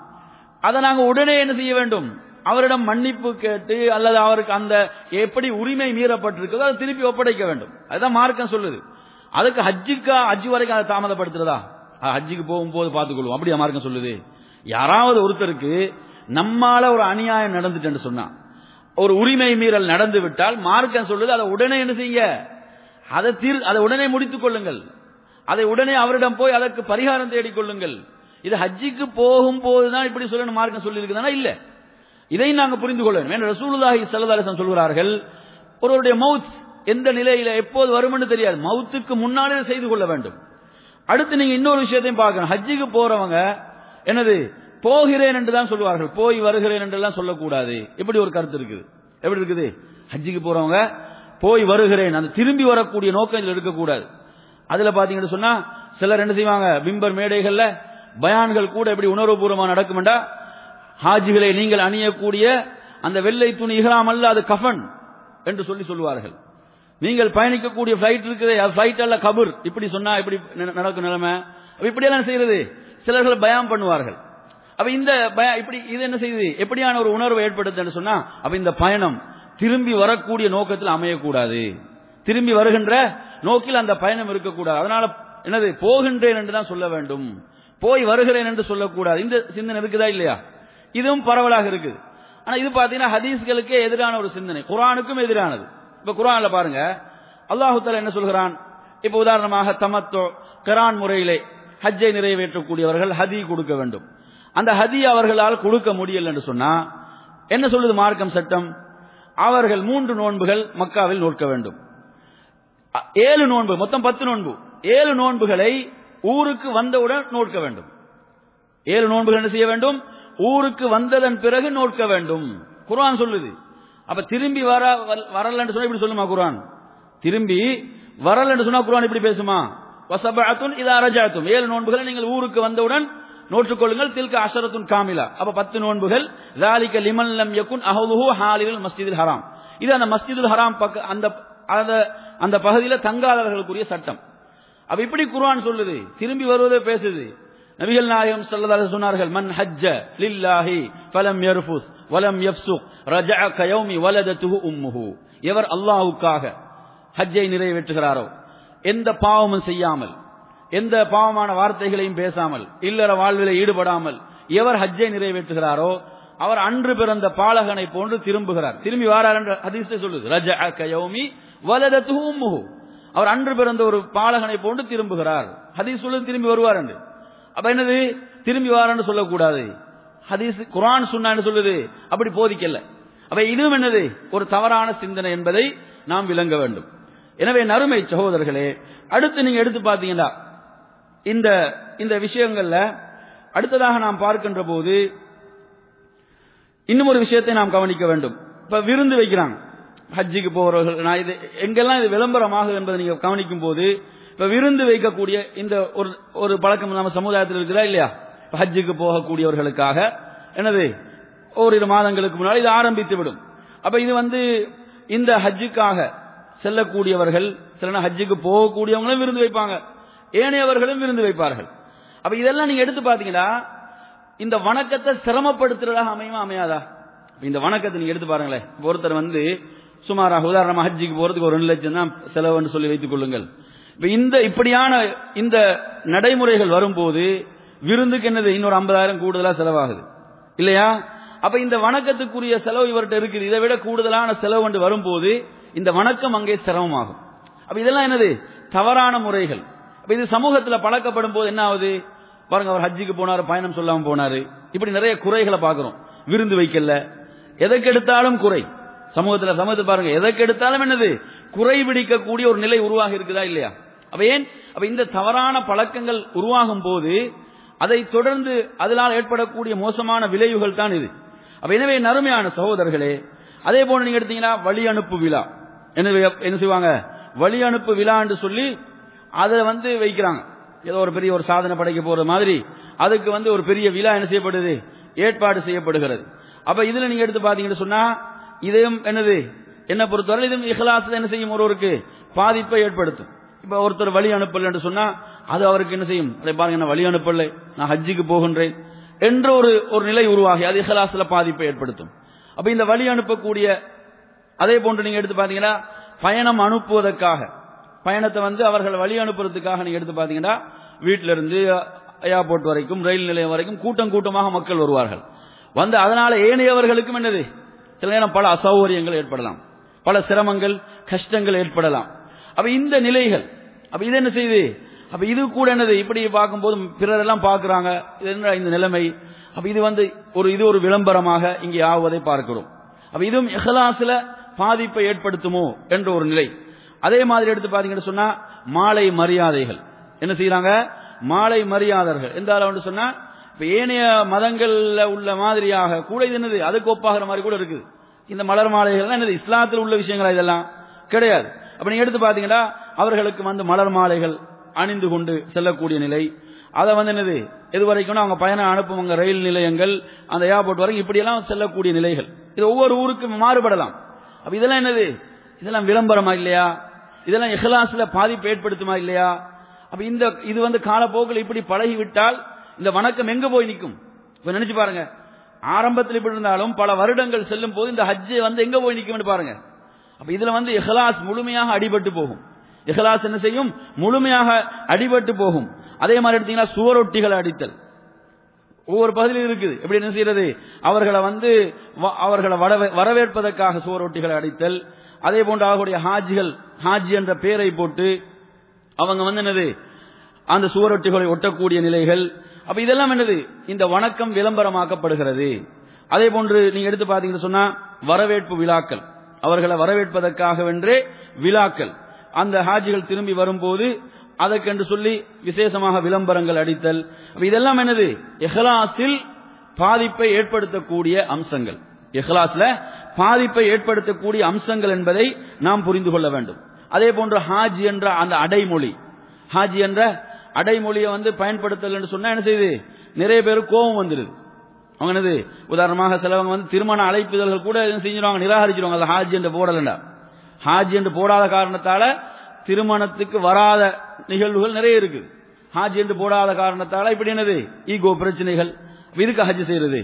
அதை நாங்க உடனே என்ன செய்ய வேண்டும் அவரிடம் மன்னிப்பு கேட்டு அல்லது அவருக்கு அந்த எப்படி உரிமை மீறப்பட்டிருக்கிறதோ அதை திருப்பி ஒப்படைக்க வேண்டும் அதுதான் மார்க்கம் சொல்லுது அதுக்கு ஹஜ்ஜுக்கா ஹஜ்ஜு வரைக்கும் அதை தாமதப்படுத்துறதா அஹ் ஹஜ்ஜுக்கு போகும்போது பார்த்துக்கொள்வோம் அப்படியா மார்க்கம் சொல்லுது யாராவது ஒருத்தருக்கு நம்மால ஒரு அநியாயம் நடந்துட்டு சொன்னா ஒரு உரிமை மீறல் நடந்து விட்டால் மார்க்கம் சொல்லுது அதை உடனே என்ன செய்யுங்க அதை தீர் அதை உடனே முடித்துக் கொள்ளுங்கள் அதை உடனே அவரிடம் போய் அதற்கு பரிகாரம் தேடிக் கொள்ளுங்கள் இது ஹஜ்ஜிக்கு போகும்போது தான் இப்படி சொல்லணும் மார்க்கம் சொல்லி இருக்குதானா இல்ல இதை நாங்க புரிந்து கொள்ள வேண்டும் ஏன்னா ரசூலுல்லாஹி ஸல்லல்லாஹு அலைஹி வஸல்லம் சொல்கிறார்கள் ஒருவருடைய மவுத் எந்த நிலையில எப்போது வரும்னு தெரியாது மவுத்துக்கு முன்னாலே இதை செய்து கொள்ள வேண்டும் அடுத்து நீங்க இன்னொரு விஷயத்தையும் பார்க்கணும் ஹஜ்ஜிக்கு போறவங்க என்னது போகிறேன் என்று தான் சொல்லுவார்கள் போய் வருகிறேன் என்றெல்லாம் சொல்லக்கூடாது இப்படி ஒரு கருத்து இருக்குது எப்படி இருக்குது ஹஜ்ஜிக்கு போறவங்க போய் வருகிறேன் அந்த திரும்பி வரக்கூடிய நோக்கம் இதுல இருக்கக்கூடாது அதுல பாத்தீங்கன்னு சொன்னா சிலர் என்ன செய்வாங்க பிம்பர் மேடைகள்ல பயான்கள் கூட எப்படி உணர்வுபூர்வமா நடக்குமெண்டா ஹாஜிகளை நீங்கள் அணியக்கூடிய அந்த வெள்ளை துணி இஹ்ராம் அல்ல அது கஃபன் என்று சொல்லி சொல்லுவார்கள் நீங்கள் பயணிக்கக்கூடிய ஃபிளைட் இருக்குது ஃபிளைட் அல்ல கபூர் இப்படி சொன்னா இப்படி ந- நடக்கும் நிலைமை அப்ப இப்படியெல்லாம் செய்யறது சிலர்கள் பயம் பண்ணுவார்கள் அப்ப இந்த பய- இப்படி இது என்ன செய்யுது எப்படியான ஒரு உணர்வை ஏற்படுத்துன்னு சொன்னா அப்ப இந்த பயணம் திரும்பி வரக்கூடிய நோக்கத்தில் அமையக்கூடாது திரும்பி வருகின்ற நோக்கில் அந்த பயணம் இருக்கக்கூடாது அதனால என்னது போகின்றேன் என்று தான் சொல்ல வேண்டும் போய் வருகிறேன் என்று சொல்லக்கூடாது இந்த சிந்தனை இருக்குதா இல்லையா இதுவும் பரவலாக இருக்குது ஆனா இது பாத்தீங்கன்னா ஹதீஸ்களுக்கே எதிரான ஒரு சிந்தனை குரானுக்கும் எதிரானது இப்ப குரான்ல பாருங்க அல்லாஹு தஆலா என்ன சொல்கிறான் இப்ப உதாரணமாக தமத்தோ கரான் முறையிலே ஹஜ்ஜை நிறைவேற்றக்கூடியவர்கள் ஹதி கொடுக்க வேண்டும் அந்த ஹதி அவர்களால் கொடுக்க முடியல என்று சொன்னா என்ன சொல்லுது மார்க்கம் சட்டம் அவர்கள் மூன்று நோன்புகள் மக்காவில் நோக்க வேண்டும் அ- ஏழு நோன்பு மொத்தம் பத்து நோன்பு ஏழு நோன்புகளை ஊருக்கு வந்தவுடன் நோக்க வேண்டும் ஏழு நோன்புகள் என்ன செய்ய வேண்டும் ஊருக்கு வந்ததன் பிறகு நோக்க வேண்டும் குர்ஆன் சொல்லுது அப்ப திரும்பி வர வரலன்னு சொன்னா இப்படி சொல்லுமா குர்ஆன் திரும்பி வரலன்னு சொன்னா குர்ஆன் இப்படி பேசுமா வசபஅத்துன் இதா ரஜஅத்தும் ஏழு நோன்புகளை நீங்கள் ஊருக்கு வந்தவுடன் நோற்றுக் கொள்ளுங்கள் தில்க அஷரத்துன் காமிலா அப்ப பத்து நோன்புகள் ذلك லிமன் லம் யகுன் அஹதுஹு ஹாலில் மஸ்ஜிதில் ஹராம் இது அந்த மஸ்ஜிதுல் ஹராம் பக்க அந்த அந்த- அந்த பகுதியில தங்காதவர்களுக்குரிய சட்டம் அப்ப இப்படி குர்ஆன் சொல்லுது திரும்பி வருவதே பேசுது நபிகள் நாயகம் ஸல்லல்லாஹு அலைஹி சொன்னார்கள் மன் ஹஜ்ஜ லில்லாஹி ஃபலம் யர்ஃபுஸ் வலம் யஃப்சுக் ரஜஅ கயௌமி வலதத்துஹு உம்முஹு எவர் அல்லாஹ்வுக்காக ஹஜ்ஜை நிறைவேற்றுகிறாரோ எந்த பாவமும் செய்யாமல் எந்த பாவமான வார்த்தைகளையும் பேசாமல் இல்லற வாழ்விலே ஈடுபடாமல் எவர் ஹஜ்ஜை நிறைவேற்றுகிறாரோ அவர் அன்று பிறந்த பாலகனை போன்று திரும்புகிறார் திரும்பி வாரார் என்ற ஹதீஸை சொல்லுது ரஜஅ கயௌமி வலதத்துஹு உம்முஹு அவர் அன்று பிறந்த ஒரு பாலகனை போன்று திரும்புகிறார் ஹதீஸ் சொல்லுது திரும்பி வருவார் என்று அப்ப என்னது திரும்பி வாரன்னு சொல்லக்கூடாது ஹதீஸ் குர்ஆன் சுன்னான்னு சொல்லுது அப்படி போதிக்கல அப்ப இதுவும் என்னது ஒரு தவறான சிந்தனை என்பதை நாம் விளங்க வேண்டும் எனவே நறுமை சகோதரர்களே அடுத்து நீங்க எடுத்து பார்த்தீங்கன்னா இந்த இந்த விஷயங்கள்ல அடுத்ததாக நாம் பார்க்கின்ற போது இன்னும் ஒரு விஷயத்தை நாம் கவனிக்க வேண்டும் இப்ப விருந்து வைக்கிறாங்க ஹஜ்ஜிக்கு போறவர்கள் நான் இது எங்கெல்லாம் இது விளம்பரமாகும் என்பதை நீங்க கவனிக்கும் போது இப்ப விருந்து வைக்கக்கூடிய இந்த ஒரு ஒரு பழக்கம் நம்ம சமுதாயத்தில் இருக்குதா இல்லையா இப்ப ஹஜ்ஜுக்கு போகக்கூடியவர்களுக்காக என்னது ஓரிரு மாதங்களுக்கு முன்னாடி இது ஆரம்பித்து விடும் அப்ப இது வந்து இந்த ஹஜ்ஜுக்காக செல்லக்கூடியவர்கள் சில ஹஜ்ஜுக்கு போகக்கூடியவங்களும் விருந்து வைப்பாங்க ஏனையவர்களும் விருந்து வைப்பார்கள் அப்ப இதெல்லாம் நீங்க எடுத்து பாத்தீங்கன்னா இந்த வணக்கத்தை சிரமப்படுத்துறதாக அமையுமா அமையாதா இப்ப இந்த வணக்கத்தை நீங்க எடுத்து பாருங்களேன் இப்ப ஒருத்தர் வந்து சுமாராக உதாரணமா ஹஜ்ஜிக்கு போறதுக்கு ஒரு ரெண்டு லட்சம் தான் செலவுன்னு சொல்லி வைத்துக் கொள்ளுங்கள் இப்ப இந்த இப்படியான இந்த நடைமுறைகள் வரும்போது விருந்துக்கு என்னது இன்னொரு ஐம்பதாயிரம் கூடுதலா செலவாகுது இல்லையா அப்ப இந்த வணக்கத்துக்குரிய செலவு இவர்கிட்ட இருக்குது இதை விட கூடுதலான செலவு என்று வரும்போது இந்த வணக்கம் அங்கே சிரமமாகும் அப்ப இதெல்லாம் என்னது தவறான முறைகள் அப்ப இது சமூகத்துல பழக்கப்படும் போது என்ன ஆகுது பாருங்க அவர் ஹஜ்ஜிக்கு போனாரு பயணம் சொல்லாம போனாரு இப்படி நிறைய குறைகளை பார்க்கிறோம் விருந்து வைக்கல எதற்கு எடுத்தாலும் குறை சமூகத்துல சமூகத்தை பாருங்க எதற்கு எடுத்தாலும் என்னது குறை பிடிக்கக்கூடிய ஒரு நிலை உருவாகி இருக்குதா இல்லையா அப்ப ஏன் அப்ப இந்த தவறான பழக்கங்கள் உருவாகும் போது அதை தொடர்ந்து அதனால் ஏற்படக்கூடிய மோசமான விளைவுகள் தான் இது அப்ப எனவே நறுமையான சகோதரர்களே அதே போன்று நீங்க எடுத்தீங்கன்னா வழி அனுப்பு விழா என்ன வி- என்ன செய்வாங்க வழி அனுப்பு விழா என்று சொல்லி அதை வந்து வைக்கிறாங்க ஏதோ ஒரு பெரிய ஒரு சாதனை படைக்க போற மாதிரி அதுக்கு வந்து ஒரு பெரிய விழா என்ன செய்யப்படுது ஏற்பாடு செய்யப்படுகிறது அப்ப இதுல நீங்க எடுத்து பாத்தீங்கன்னு சொன்னா இதையும் என்னது என்ன பொறுத்தவரை இதுவும் இஹ்லாஸ் என்ன செய்யும் ஒருவருக்கு பாதிப்பை ஏற்படுத்தும் இப்ப ஒருத்தர் வழி அனுப்பல என்று சொன்னா அது அவருக்கு என்ன செய்யும் அதை பாருங்க நான் வழி அனுப்பல நான் ஹஜ்ஜுக்கு போகின்றேன் என்ற ஒரு ஒரு நிலை உருவாகி அது இஹ்லாஸ்ல பாதிப்பை ஏற்படுத்தும் அப்ப இந்த வழி அனுப்பக்கூடிய அதே போன்று நீங்க எடுத்து பாத்தீங்கன்னா பயணம் அனுப்புவதற்காக பயணத்தை வந்து அவர்கள் வழி அனுப்புறதுக்காக நீங்க எடுத்து பாத்தீங்கன்னா வீட்டில இருந்து ஏர்போர்ட் வரைக்கும் ரயில் நிலையம் வரைக்கும் கூட்டம் கூட்டமாக மக்கள் வருவார்கள் வந்து அதனால ஏனையவர்களுக்கும் என்னது சில நேரம் பல அசௌகரியங்கள் ஏற்படலாம் பல சிரமங்கள் கஷ்டங்கள் ஏற்படலாம் அப்ப இந்த நிலைகள் அப்ப இது என்ன செய்யுது அப்ப இது கூட என்னது இப்படி பார்க்கும்போது பிறர் எல்லாம் பார்க்கறாங்க இது என்ன இந்த நிலைமை அப்ப இது வந்து ஒரு இது ஒரு விளம்பரமாக இங்கே ஆவதை பார்க்கிறோம் அப்ப இதுவும் இஹ்லாஸ்ல பாதிப்பை ஏற்படுத்துமோ என்ற ஒரு நிலை அதே மாதிரி எடுத்து பாத்தீங்கன்னு சொன்னா மாலை மரியாதைகள் என்ன செய்யறாங்க மாலை மரியாதர்கள் எந்த அளவுன்னு சொன்னா இப்ப ஏனைய மதங்கள்ல உள்ள மாதிரியாக கூட இது என்னது அதுக்கு ஒப்பாகிற மாதிரி கூட இருக்குது இந்த மலர் மாலைகள் என்னது இஸ்லாத்தில் உள்ள விஷயங்களா இதெல்லாம் கிடையாது அப்ப நீங்க எடுத்து பாத்தீங்கன்னா அவர்களுக்கு வந்து மலர் மாலைகள் அணிந்து கொண்டு செல்லக்கூடிய நிலை அதை வந்து என்னது இது வரைக்கும் அவங்க பயணம் அனுப்புவங்க ரயில் நிலையங்கள் அந்த ஏர்போர்ட் வரைக்கும் இப்படியெல்லாம் செல்லக்கூடிய நிலைகள் இது ஒவ்வொரு ஊருக்கும் மாறுபடலாம் அப்ப இதெல்லாம் என்னது இதெல்லாம் விளம்பரமா இல்லையா இதெல்லாம் இஹ்லாஸ்ல பாதிப்பு ஏற்படுத்துமா இல்லையா அப்ப இந்த இது வந்து காலப்போக்கில் இப்படி பழகிவிட்டால் இந்த வணக்கம் எங்க போய் நிற்கும் இப்ப நினைச்சு பாருங்க ஆரம்பத்தில் இப்படி இருந்தாலும் பல வருடங்கள் செல்லும் போது இந்த ஹஜ்ஜை வந்து எங்க போய் நிற்கும்னு பாருங்க அப்ப இதுல வந்து இஹ்லாஸ் முழுமையாக அடிபட்டு போகும் இஹ்லாஸ் என்ன செய்யும் முழுமையாக அடிபட்டு போகும் அதே மாதிரி எடுத்தீங்கன்னா சுவரொட்டிகளை அடித்தல் ஒவ்வொரு பகுதியிலும் இருக்குது எப்படி என்ன செய்யறது அவர்களை வந்து வ- அவர்களை வரவே- வரவேற்பதற்காக சுவரொட்டிகளை அடித்தல் அதே போன்று அவர்களுடைய ஹாஜிகள் ஹாஜி என்ற பெயரை போட்டு அவங்க வந்து என்னது அந்த சுவரொட்டிகளை ஒட்டக்கூடிய நிலைகள் அப்ப இதெல்லாம் என்னது இந்த வணக்கம் விளம்பரமாக்கப்படுகிறது அதே போன்று நீங்க எடுத்து பாத்தீங்கன்னு சொன்னா வரவேற்பு விழாக்கள் அவர்களை வரவேற்பதற்காக வென்றே விழாக்கள் அந்த ஹாஜிகள் திரும்பி வரும்போது அதற்கென்று சொல்லி விசேஷமாக விளம்பரங்கள் அடித்தல் அப்ப இதெல்லாம் என்னது இஹ்லாஸில் பாதிப்பை ஏற்படுத்தக்கூடிய அம்சங்கள் இஹ்லாஸ்ல பாதிப்பை ஏற்படுத்தக்கூடிய அம்சங்கள் என்பதை நாம் புரிந்து கொள்ள வேண்டும் அதே போன்று ஹாஜ் என்ற அந்த அடைமொழி ஹாஜ் என்ற அடைமொழியை வந்து பயன்படுத்தல் என்று சொன்னா என்ன செய்யுது நிறைய பேருக்கு கோபம் வந்துடுது அவங்க என்னது உதாரணமாக சிலவங்க வந்து திருமண அழைப்புதல்கள் கூட என்ன செஞ்சிருவாங்க நிராகரிச்சிருவாங்க அது ஹாஜ் என்று போடலண்டா ஹாஜ் என்று போடாத காரணத்தால திருமணத்துக்கு வராத நிகழ்வுகள் நிறைய இருக்கு ஹாஜ் என்று போடாத காரணத்தால இப்படி என்னது ஈகோ பிரச்சனைகள் அப்ப இதுக்கு ஹஜ் செய்யறது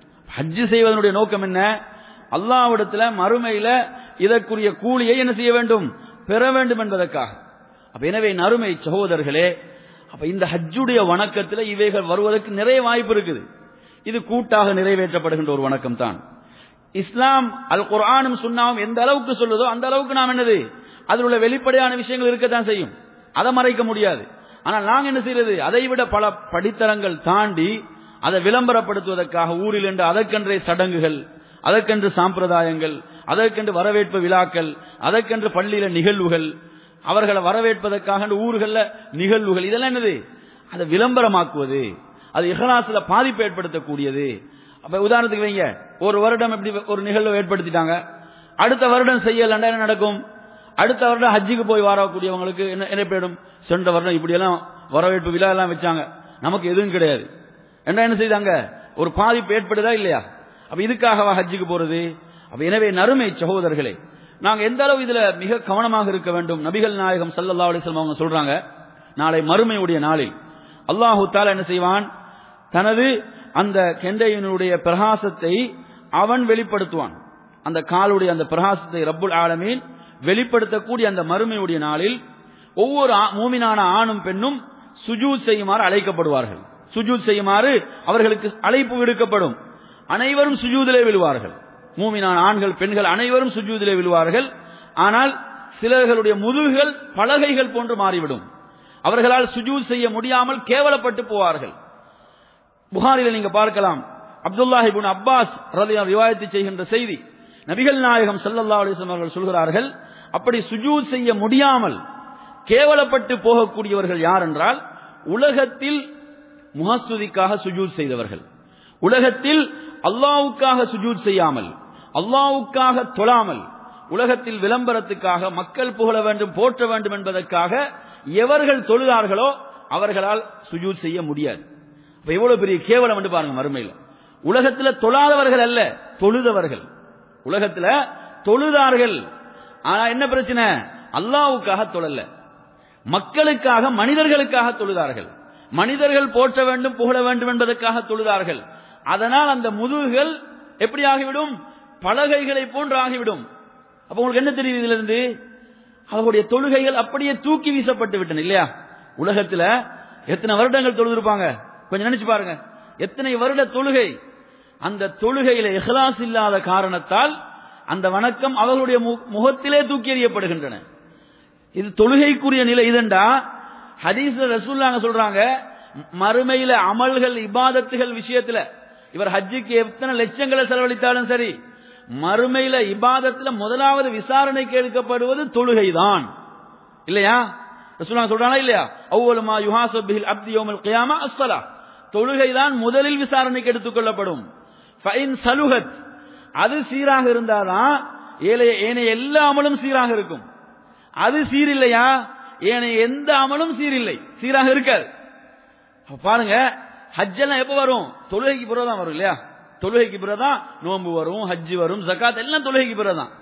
ஹஜ் செய்வதனுடைய நோக்கம் என்ன அல்லாவிடத்துல மறுமையில இதற்குரிய கூலியை என்ன செய்ய வேண்டும் பெற வேண்டும் என்பதற்காக அப்ப எனவே நறுமை சகோதரர்களே அப்ப இந்த ஹஜ்ஜுடைய வணக்கத்துல இவைகள் வருவதற்கு நிறைய வாய்ப்பு இருக்குது இது கூட்டாக நிறைவேற்றப்படுகின்ற ஒரு வணக்கம் தான் இஸ்லாம் அல் குர்ஆனும் சுன்னாவும் எந்த அளவுக்கு சொல்லுதோ அந்த அளவுக்கு நாம் என்னது அதில் உள்ள வெளிப்படையான விஷயங்கள் இருக்கத்தான் செய்யும் அதை மறைக்க முடியாது ஆனால் நாங்க என்ன செய்யறது அதை விட பல படித்தரங்கள் தாண்டி அதை விளம்பரப்படுத்துவதற்காக ஊரில் என்று அதற்கென்றே சடங்குகள் அதற்கென்று சாம்பிரதாயங்கள் அதற்கென்று வரவேற்பு விழாக்கள் அதற்கென்று பள்ளியில நிகழ்வுகள் அவர்களை வரவேற்பதற்காக ஊர்கள்ல நிகழ்வுகள் இதெல்லாம் என்னது அதை விளம்பரமாக்குவது அது இஹ்லாஸ்ல பாதிப்பு ஏற்படுத்தக்கூடியது அப்ப உதாரணத்துக்கு வைங்க ஒரு வருடம் எப்படி ஒரு நிகழ்வு ஏற்படுத்திட்டாங்க அடுத்த வருடம் செய்யலண்டா என்ன நடக்கும் அடுத்த வருடம் ஹஜ்ஜுக்கு போய் வரக்கூடியவங்களுக்கு என்ன என்ன போயிடும் சென்ற வருடம் இப்படியெல்லாம் வரவேற்பு விழா எல்லாம் வச்சாங்க நமக்கு எதுவும் கிடையாது என்ன என்ன செய்தாங்க ஒரு பாதிப்பு ஏற்படுதா இல்லையா அப்ப இதுக்காகவா ஹஜ்ஜுக்கு போறது அப்ப எனவே நறுமை சகோதரர்களே நாங்க எந்த அளவு இதுல மிக கவனமாக இருக்க வேண்டும் நபிகள் நாயகம் ஸல்லல்லாஹு அலைஹி வஸல்லம் அவங்க சொல்றாங்க நாளை மறுமையுடைய நாளில் அல்லாஹு தாலா என்ன செய்வான் தனது அந்த கெண்டையினுடைய பிரகாசத்தை அவன் வெளிப்படுத்துவான் அந்த காலுடைய அந்த பிரகாசத்தை ரப்புல் ஆலமீன் வெளிப்படுத்தக்கூடிய அந்த மறுமையுடைய நாளில் ஒவ்வொரு ஆ- மூமினான ஆணும் பெண்ணும் சுஜூத் செய்யுமாறு அழைக்கப்படுவார்கள் சுஜூத் செய்யுமாறு அவர்களுக்கு அழைப்பு விடுக்கப்படும் அனைவரும் சுஜூதிலே விழுவார்கள் மூமினான ஆண்கள் பெண்கள் அனைவரும் சுஜூதிலே விழுவார்கள் ஆனால் சிலர்களுடைய முதுகுகள் பலகைகள் போன்று மாறிவிடும் அவர்களால் சுஜூத் செய்ய முடியாமல் கேவலப்பட்டு போவார்கள் புகாரில நீங்க பார்க்கலாம் அப்துல்லாஹி இப்னு அப்பாஸ் ரலியல்லாஹு ரிவாயத்து செய்கின்ற செய்தி நபிகள் நாயகம் ஸல்லல்லாஹு அலைஹி வஸல்லம் அவர்கள் சொல்கிறார்கள் அப்படி சுஜூத் செய்ய முடியாமல் கேவலப்பட்டு போகக்கூடியவர்கள் யார் என்றால் உலகத்தில் முகஸ்துதிக்காக சுஜூத் செய்தவர்கள் உலகத்தில் அல்லாவுக்காக சுஜூத் செய்யாமல் அல்லாவுக்காக தொழாமல் உலகத்தில் விளம்பரத்துக்காக மக்கள் புகழ வேண்டும் போற்ற வேண்டும் என்பதற்காக எவர்கள் தொழுதார்களோ அவர்களால் சுஜூத் செய்ய முடியாது அப்ப எவ்வளவு பெரிய கேவலம் என்று பாருங்க மறுமையில் உலகத்துல தொழாதவர்கள் அல்ல தொழுதவர்கள் உலகத்துல தொழுதார்கள் ஆனா என்ன பிரச்சனை அல்லாவுக்காக தொழல மக்களுக்காக மனிதர்களுக்காக தொழுதார்கள் மனிதர்கள் போற்ற வேண்டும் புகழ வேண்டும் என்பதற்காக தொழுதார்கள் அதனால் அந்த முதுகுகள் எப்படி ஆகிவிடும் பலகைகளை போன்று ஆகிவிடும் அப்ப உங்களுக்கு என்ன தெரியுது இதுல இருந்து அவர்களுடைய தொழுகைகள் அப்படியே தூக்கி வீசப்பட்டு விட்டன இல்லையா உலகத்துல எத்தனை வருடங்கள் தொழுதிருப்பாங்க கொஞ்சம் நினைச்சு பாருங்க எத்தனை வருட தொழுகை அந்த தொழுகையில இஹ்லாஸ் இல்லாத காரணத்தால் அந்த வணக்கம் அவர்களுடைய மு- முகத்திலே தூக்கி எறியப்படுகின்றன இது தொழுகைக்குரிய நிலை இதண்டா ஹதீஸ்ல ரசூல்லாங்க சொல்றாங்க மறுமையில அமல்கள் இபாதத்துகள் விஷயத்துல இவர் ஹஜ்ஜுக்கு எத்தனை லட்சங்களை செலவழித்தாலும் சரி மறுமையில இபாதத்துல முதலாவது விசாரணைக்கு எடுக்கப்படுவது தொழுகைதான் இல்லையா ரசூலுல்லாஹ் சொல்றாங்களா இல்லையா அவ்வளமா யுஹாசப் பிஹில் அப்தி யௌமல் கியாமா அஸ்ஸலா தொழுகைதான் முதலில் விசாரணைக்கு எடுத்துக்கொள்ளப்படும் ஃபைன் சலுகத் அது சீராக இருந்தாதான் ஏழைய ஏனைய எல்லா அமலும் சீராக இருக்கும் அது சீரில்லையா ஏனைய எந்த அமலும் சீரில்லை சீராக இருக்காது அப்ப பாருங்க ஹஜ் எல்லாம் எப்ப வரும் தொழுகைக்கு பிறகுதான் வரும் இல்லையா தொழுகைக்கு பிறகுதான் நோன்பு வரும் ஹஜ் வரும் ஜகாத் எல்லாம் தொழுகைக்கு பிறகுதான்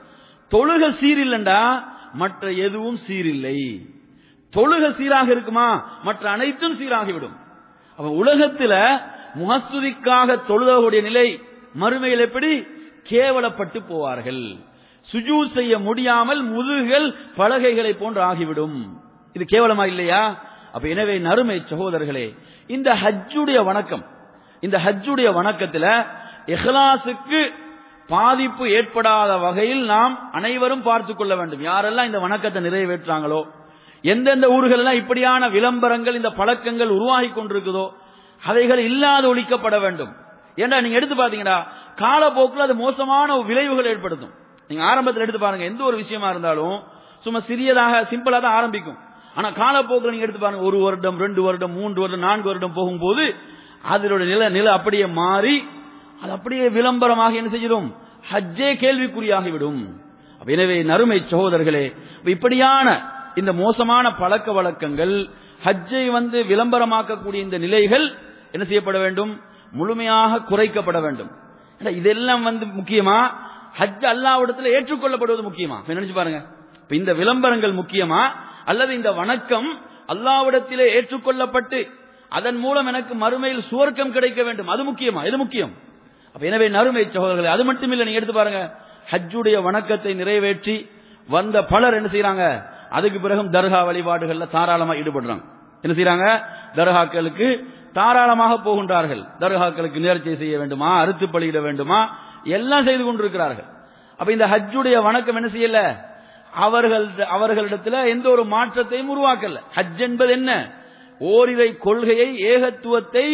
தொழுக சீரில்லைண்டா மற்ற எதுவும் சீரில்லை தொழுக சீராக இருக்குமா மற்ற அனைத்தும் சீராகிவிடும் அப்ப உலகத்துல முகஸ்துதிக்காக தொழுதக்கூடிய நிலை மறுமையில் எப்படி கேவலப்பட்டு போவார்கள் சுஜூ செய்ய முடியாமல் முதுகுகள் பலகைகளை போன்று ஆகிவிடும் இது கேவலமா இல்லையா அப்ப எனவே நறுமை சகோதரர்களே இந்த ஹஜ்ஜுடைய வணக்கம் இந்த ஹஜ்ஜுடைய வணக்கத்துல இஹ்லாசுக்கு பாதிப்பு ஏற்படாத வகையில் நாம் அனைவரும் பார்த்துக் கொள்ள வேண்டும் யாரெல்லாம் இந்த வணக்கத்தை நிறைவேற்றாங்களோ எந்தெந்த ஊர்கள் எல்லாம் இப்படியான விளம்பரங்கள் இந்த பழக்கங்கள் உருவாகி கொண்டிருக்குதோ அவைகள் இல்லாத ஒழிக்கப்பட வேண்டும் ஏண்டா நீங்க எடுத்து பாத்தீங்கன்னா காலப்போக்கில் அது மோசமான விளைவுகள் ஏற்படுத்தும் நீங்க ஆரம்பத்தில் எடுத்து பாருங்க எந்த ஒரு விஷயமா இருந்தாலும் சும்மா சிறியதாக சிம்பிளா தான் ஆரம்பிக்கும் ஆனா காலப்போக்கில் நீங்க எடுத்து பாருங்க ஒரு வருடம் ரெண்டு வருடம் மூன்று வருடம் நான்கு வருடம் போகும்போது அதனுடைய நில நில அப்படியே மாறி அது அப்படியே விளம்பரமாக என்ன செய்யும் ஹஜ்ஜே கேள்விக்குறியாகிவிடும் அப்ப எனவே நறுமை சகோதரர்களே அப்ப இப்படியான இந்த மோசமான பழக்க வழக்கங்கள் ஹஜ்ஜை வந்து விளம்பரமாக்கக்கூடிய இந்த நிலைகள் என்ன செய்யப்பட வேண்டும் முழுமையாக குறைக்கப்பட வேண்டும் ஏன்னா, இதெல்லாம் வந்து முக்கியமா ஹஜ் அல்லாவிடத்தில் ஏற்றுக்கொள்ளப்படுவது முக்கியமா இப்ப நினைச்சு பாருங்க இப்ப இந்த விளம்பரங்கள் முக்கியமா அல்லது இந்த வணக்கம் அல்லாவிடத்திலே ஏற்றுக்கொள்ளப்பட்டு அதன் மூலம் எனக்கு மறுமையில் சுவர்க்கம் கிடைக்க வேண்டும் அது முக்கியமா எது முக்கியம் அப்ப எனவே நறுமை சகோதரர்களே அது மட்டும் இல்ல நீங்க எடுத்து பாருங்க ஹஜ்ஜுடைய வணக்கத்தை நிறைவேற்றி வந்த பலர் என்ன செய்யறாங்க அதுக்கு பிறகும் தர்கா வழிபாடுகள்ல தாராளமா ஈடுபடுறாங்க என்ன செய்யறாங்க தர்காக்களுக்கு தாராளமாக போகின்றார்கள் தர்காக்களுக்கு நேர்ச்சை செய்ய வேண்டுமா அறுத்து பலியிட வேண்டுமா எல்லாம் செய்து கொண்டிருக்கிறார்கள் அப்ப இந்த ஹஜ்ஜுடைய வணக்கம் என்ன செய்யல அவர்கள் அவர்களிடத்துல எந்த ஒரு மாற்றத்தையும் உருவாக்கல ஹஜ் என்பது என்ன ஓரிரை கொள்கையை ஏகத்துவத்தை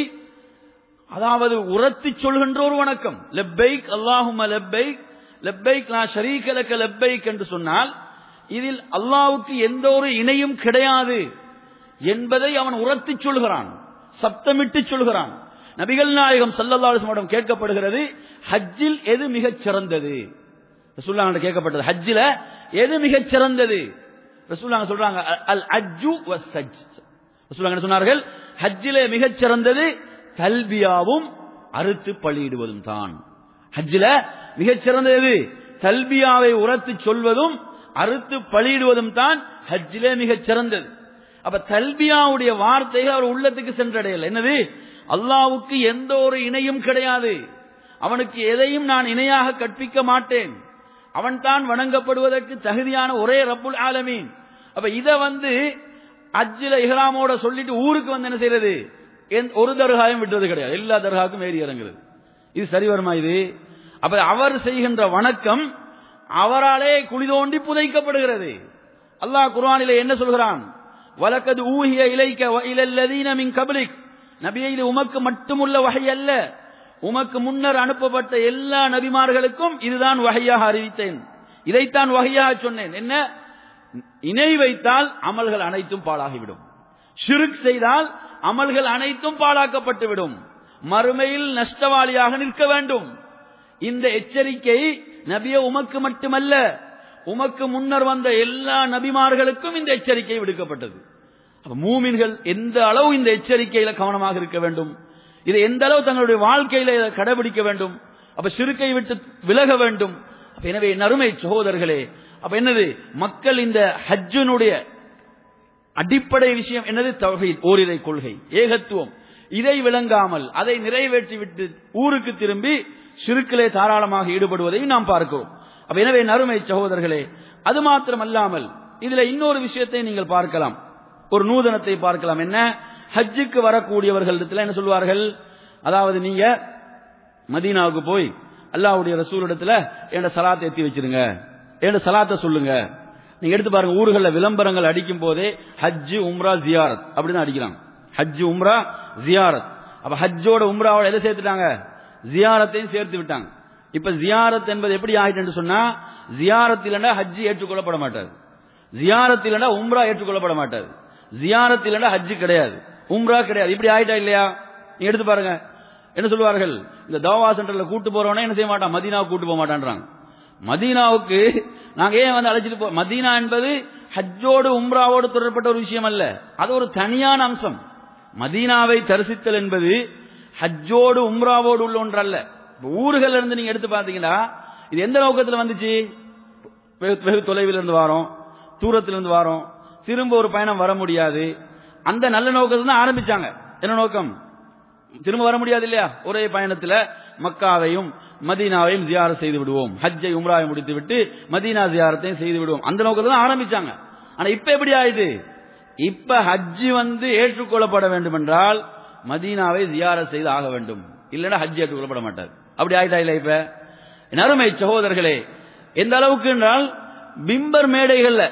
அதாவது உரத்தி சொல்கின்ற ஒரு வணக்கம் லெப்பைக் அல்லாஹும லெப்பைக் லெப்பைக் நான் ஷரீகலக்க லெப்பைக் என்று சொன்னால் இதில் அல்லாவுக்கு எந்த ஒரு இணையும் கிடையாது என்பதை அவன் உரத்தி சொல்கிறான் சப்தமிட்டு சொல்கிறான் நபிகள் நாயகம் சல்லல்லாஹு கேட்கப்படுகிறது ஹஜ்ஜில் எது மிகச் சிறந்தது ரசூல்லாங்க கேட்கப்பட்டது ஹஜ்ஜில எது மிகச் சிறந்தது ரசூல்லாங்க சொல்றாங்க அல் அஜ்ஜு வஸ்ஸஜ் ரசூல்லாங்க என்ன சொன்னார்கள் ஹஜ்ஜிலே மிகச் சிறந்தது தல்பியாவும் அறுத்து பலியிடுவதும் தான் ஹஜ்ஜில மிகச் சிறந்தது எது தல்பியாவை உரத்து சொல்வதும் அறுத்து பலியிடுவதும் தான் ஹஜ்ஜிலே மிகச் சிறந்தது அப்ப தல்பியாவுடைய வார்த்தைகள் அவர் உள்ளத்துக்கு சென்றடையல என்னது அல்லாவுக்கு எந்த ஒரு இணையும் கிடையாது அவனுக்கு எதையும் நான் இணையாக கற்பிக்க மாட்டேன் அவன் தான் வணங்கப்படுவதற்கு தகுதியான ஒரே ரப்புல் ஆலமீன் அப்ப இத வந்து அஜ்ஜில இஹ்ராமோட சொல்லிட்டு ஊருக்கு வந்து என்ன செய்யறது எந்த- ஒரு தர்காயும் விடுறது கிடையாது எல்லா தர்காவுக்கும் ஏறி இறங்குறது இது சரி வருமா இது அப்ப அவர் செய்கின்ற வணக்கம் அவராலே குழி தோண்டி புதைக்கப்படுகிறது அல்லாஹ் குர்ஆனிலே என்ன சொல்கிறான் வலக்கது ஊஹிய இலைக்க வ இலல்லதீன மின் கபலிக் நபியே இது உமக்கு மட்டுமுள்ள வகை அல்ல உமக்கு முன்னர் அனுப்பப்பட்ட எல்லா நபிமார்களுக்கும் இதுதான் வகையாக அறிவித்தேன் இதைத்தான் வகையாக சொன்னேன் என்ன இணை வைத்தால் அமல்கள் அனைத்தும் பாழாகிவிடும் ஷிருக் செய்தால் அமல்கள் அனைத்தும் பாழாக்கப்பட்டுவிடும் மறுமையில் நஷ்டவாளியாக நிற்க வேண்டும் இந்த எச்சரிக்கை நபிய உமக்கு மட்டுமல்ல உமக்கு முன்னர் வந்த எல்லா நபிமார்களுக்கும் இந்த எச்சரிக்கை விடுக்கப்பட்டது அப்ப மூமின்கள் எந்த அளவு இந்த எச்சரிக்கையில கவனமாக இருக்க வேண்டும் இதை எந்த அளவு தங்களுடைய வாழ்க்கையில இதை கடைபிடிக்க வேண்டும் அப்ப சிறுக்கை விட்டு விலக வேண்டும் அப்ப எனவே என் அருமை சகோதரர்களே அப்ப என்னது மக்கள் இந்த ஹஜ்ஜனுடைய அடிப்படை விஷயம் என்னது தௌஹீத் ஓரிரை கொள்கை ஏகத்துவம் இதை விளங்காமல் அதை நிறைவேற்றி விட்டு ஊருக்கு திரும்பி சிறுக்கிலே தாராளமாக ஈடுபடுவதையும் நாம் பார்க்கிறோம் அப்ப எனவே நறுமை சகோதரர்களே அது மாத்திரமல்லாமல் இதுல இன்னொரு விஷயத்தை நீங்கள் பார்க்கலாம் ஒரு நூதனத்தை பார்க்கலாம் என்ன ஹஜ்ஜுக்கு வரக்கூடியவர்களிடத்துல என்ன சொல்வார்கள் அதாவது நீங்க மதீனாவுக்கு போய் அல்லாஹ்வுடைய ரசூலிடத்துல என்னோட சலாத்தை எத்தி வச்சிருங்க என்னோட சலாத்தை சொல்லுங்க நீங்க எடுத்து பாருங்க ஊர்கள்ல விளம்பரங்கள் அடிக்கும் போதே ஹஜ் உம்ரா ஜியாரத் அப்படின்னு அடிக்கிறாங்க ஹஜ் உம்ரா ஜியாரத் அப்ப ஹஜ்ஜோட உம்ராவோட எதை சேர்த்துட்டாங்க ஜியாரத்தையும் சேர்த்து விட்டாங்க இப்ப ஜியாரத் என்பது எப்படி ஆயிட்டு சொன்னா ஜியாரத் இல்லைன்னா ஹஜ் ஏற்றுக்கொள்ளப்பட மாட்டாது ஜியாரத் இல்லைன்னா உம்ரா ஏற்றுக்கொள்ளப்பட மாட்டாது ஜியாரத் இல்லைன்னா ஹஜ் கிடையாது உம்ரா கிடையாது இப்படி ஆயிட்டா இல்லையா நீங்க எடுத்து பாருங்க என்ன சொல்லுவார்கள் இந்த தவா சென்டர்ல கூட்டு போறவனே என்ன செய்ய மாட்டான் மதீனாவுக்கு கூட்டு போக மாட்டான்றாங்க மதீனாவுக்கு நாங்க ஏன் வந்து அழைச்சிட்டு போ மதீனா என்பது ஹஜ்ஜோடு உம்ராவோடு தொடர்பட்ட ஒரு விஷயம் அல்ல அது ஒரு தனியான அம்சம் மதீனாவை தரிசித்தல் என்பது ஹஜ்ஜோடு உம்ராவோடு உள்ள ஒன்றல்ல இப்ப ஊர்கள்ல இருந்து நீங்க எடுத்து பாத்தீங்கன்னா இது எந்த நோக்கத்துல வந்துச்சு வெகு வெகு தொலைவில் இருந்து வாரோம் தூரத்திலிருந்து வாரோம் திரும்ப ஒரு பயணம் வர முடியாது அந்த நல்ல நோக்கத்தை தான் ஆரம்பிச்சாங்க என்ன நோக்கம் திரும்ப வர முடியாது இல்லையா ஒரே பயணத்துல மக்காவையும் மதீனாவையும் ஜியார செய்து விடுவோம் ஹஜ்ஜை உம்ராவை முடித்து விட்டு மதீனா ஜியாரத்தையும் செய்து விடுவோம் அந்த நோக்கத்தை தான் ஆரம்பிச்சாங்க ஆனா இப்ப எப்படி ஆயுது இப்ப ஹஜ்ஜி வந்து ஏற்றுக்கொள்ளப்பட வேண்டும் என்றால் மதீனாவை ஜியார செய்து ஆக வேண்டும் இல்லைன்னா ஹஜ் ஏற்றுக்கொள்ளப்பட மாட்டார் அப்படி ஆயிட்டா இல்ல இப்ப நறுமை சகோதரர்களே எந்த அளவுக்கு என்றால் பிம்பர் மேடைகள்ல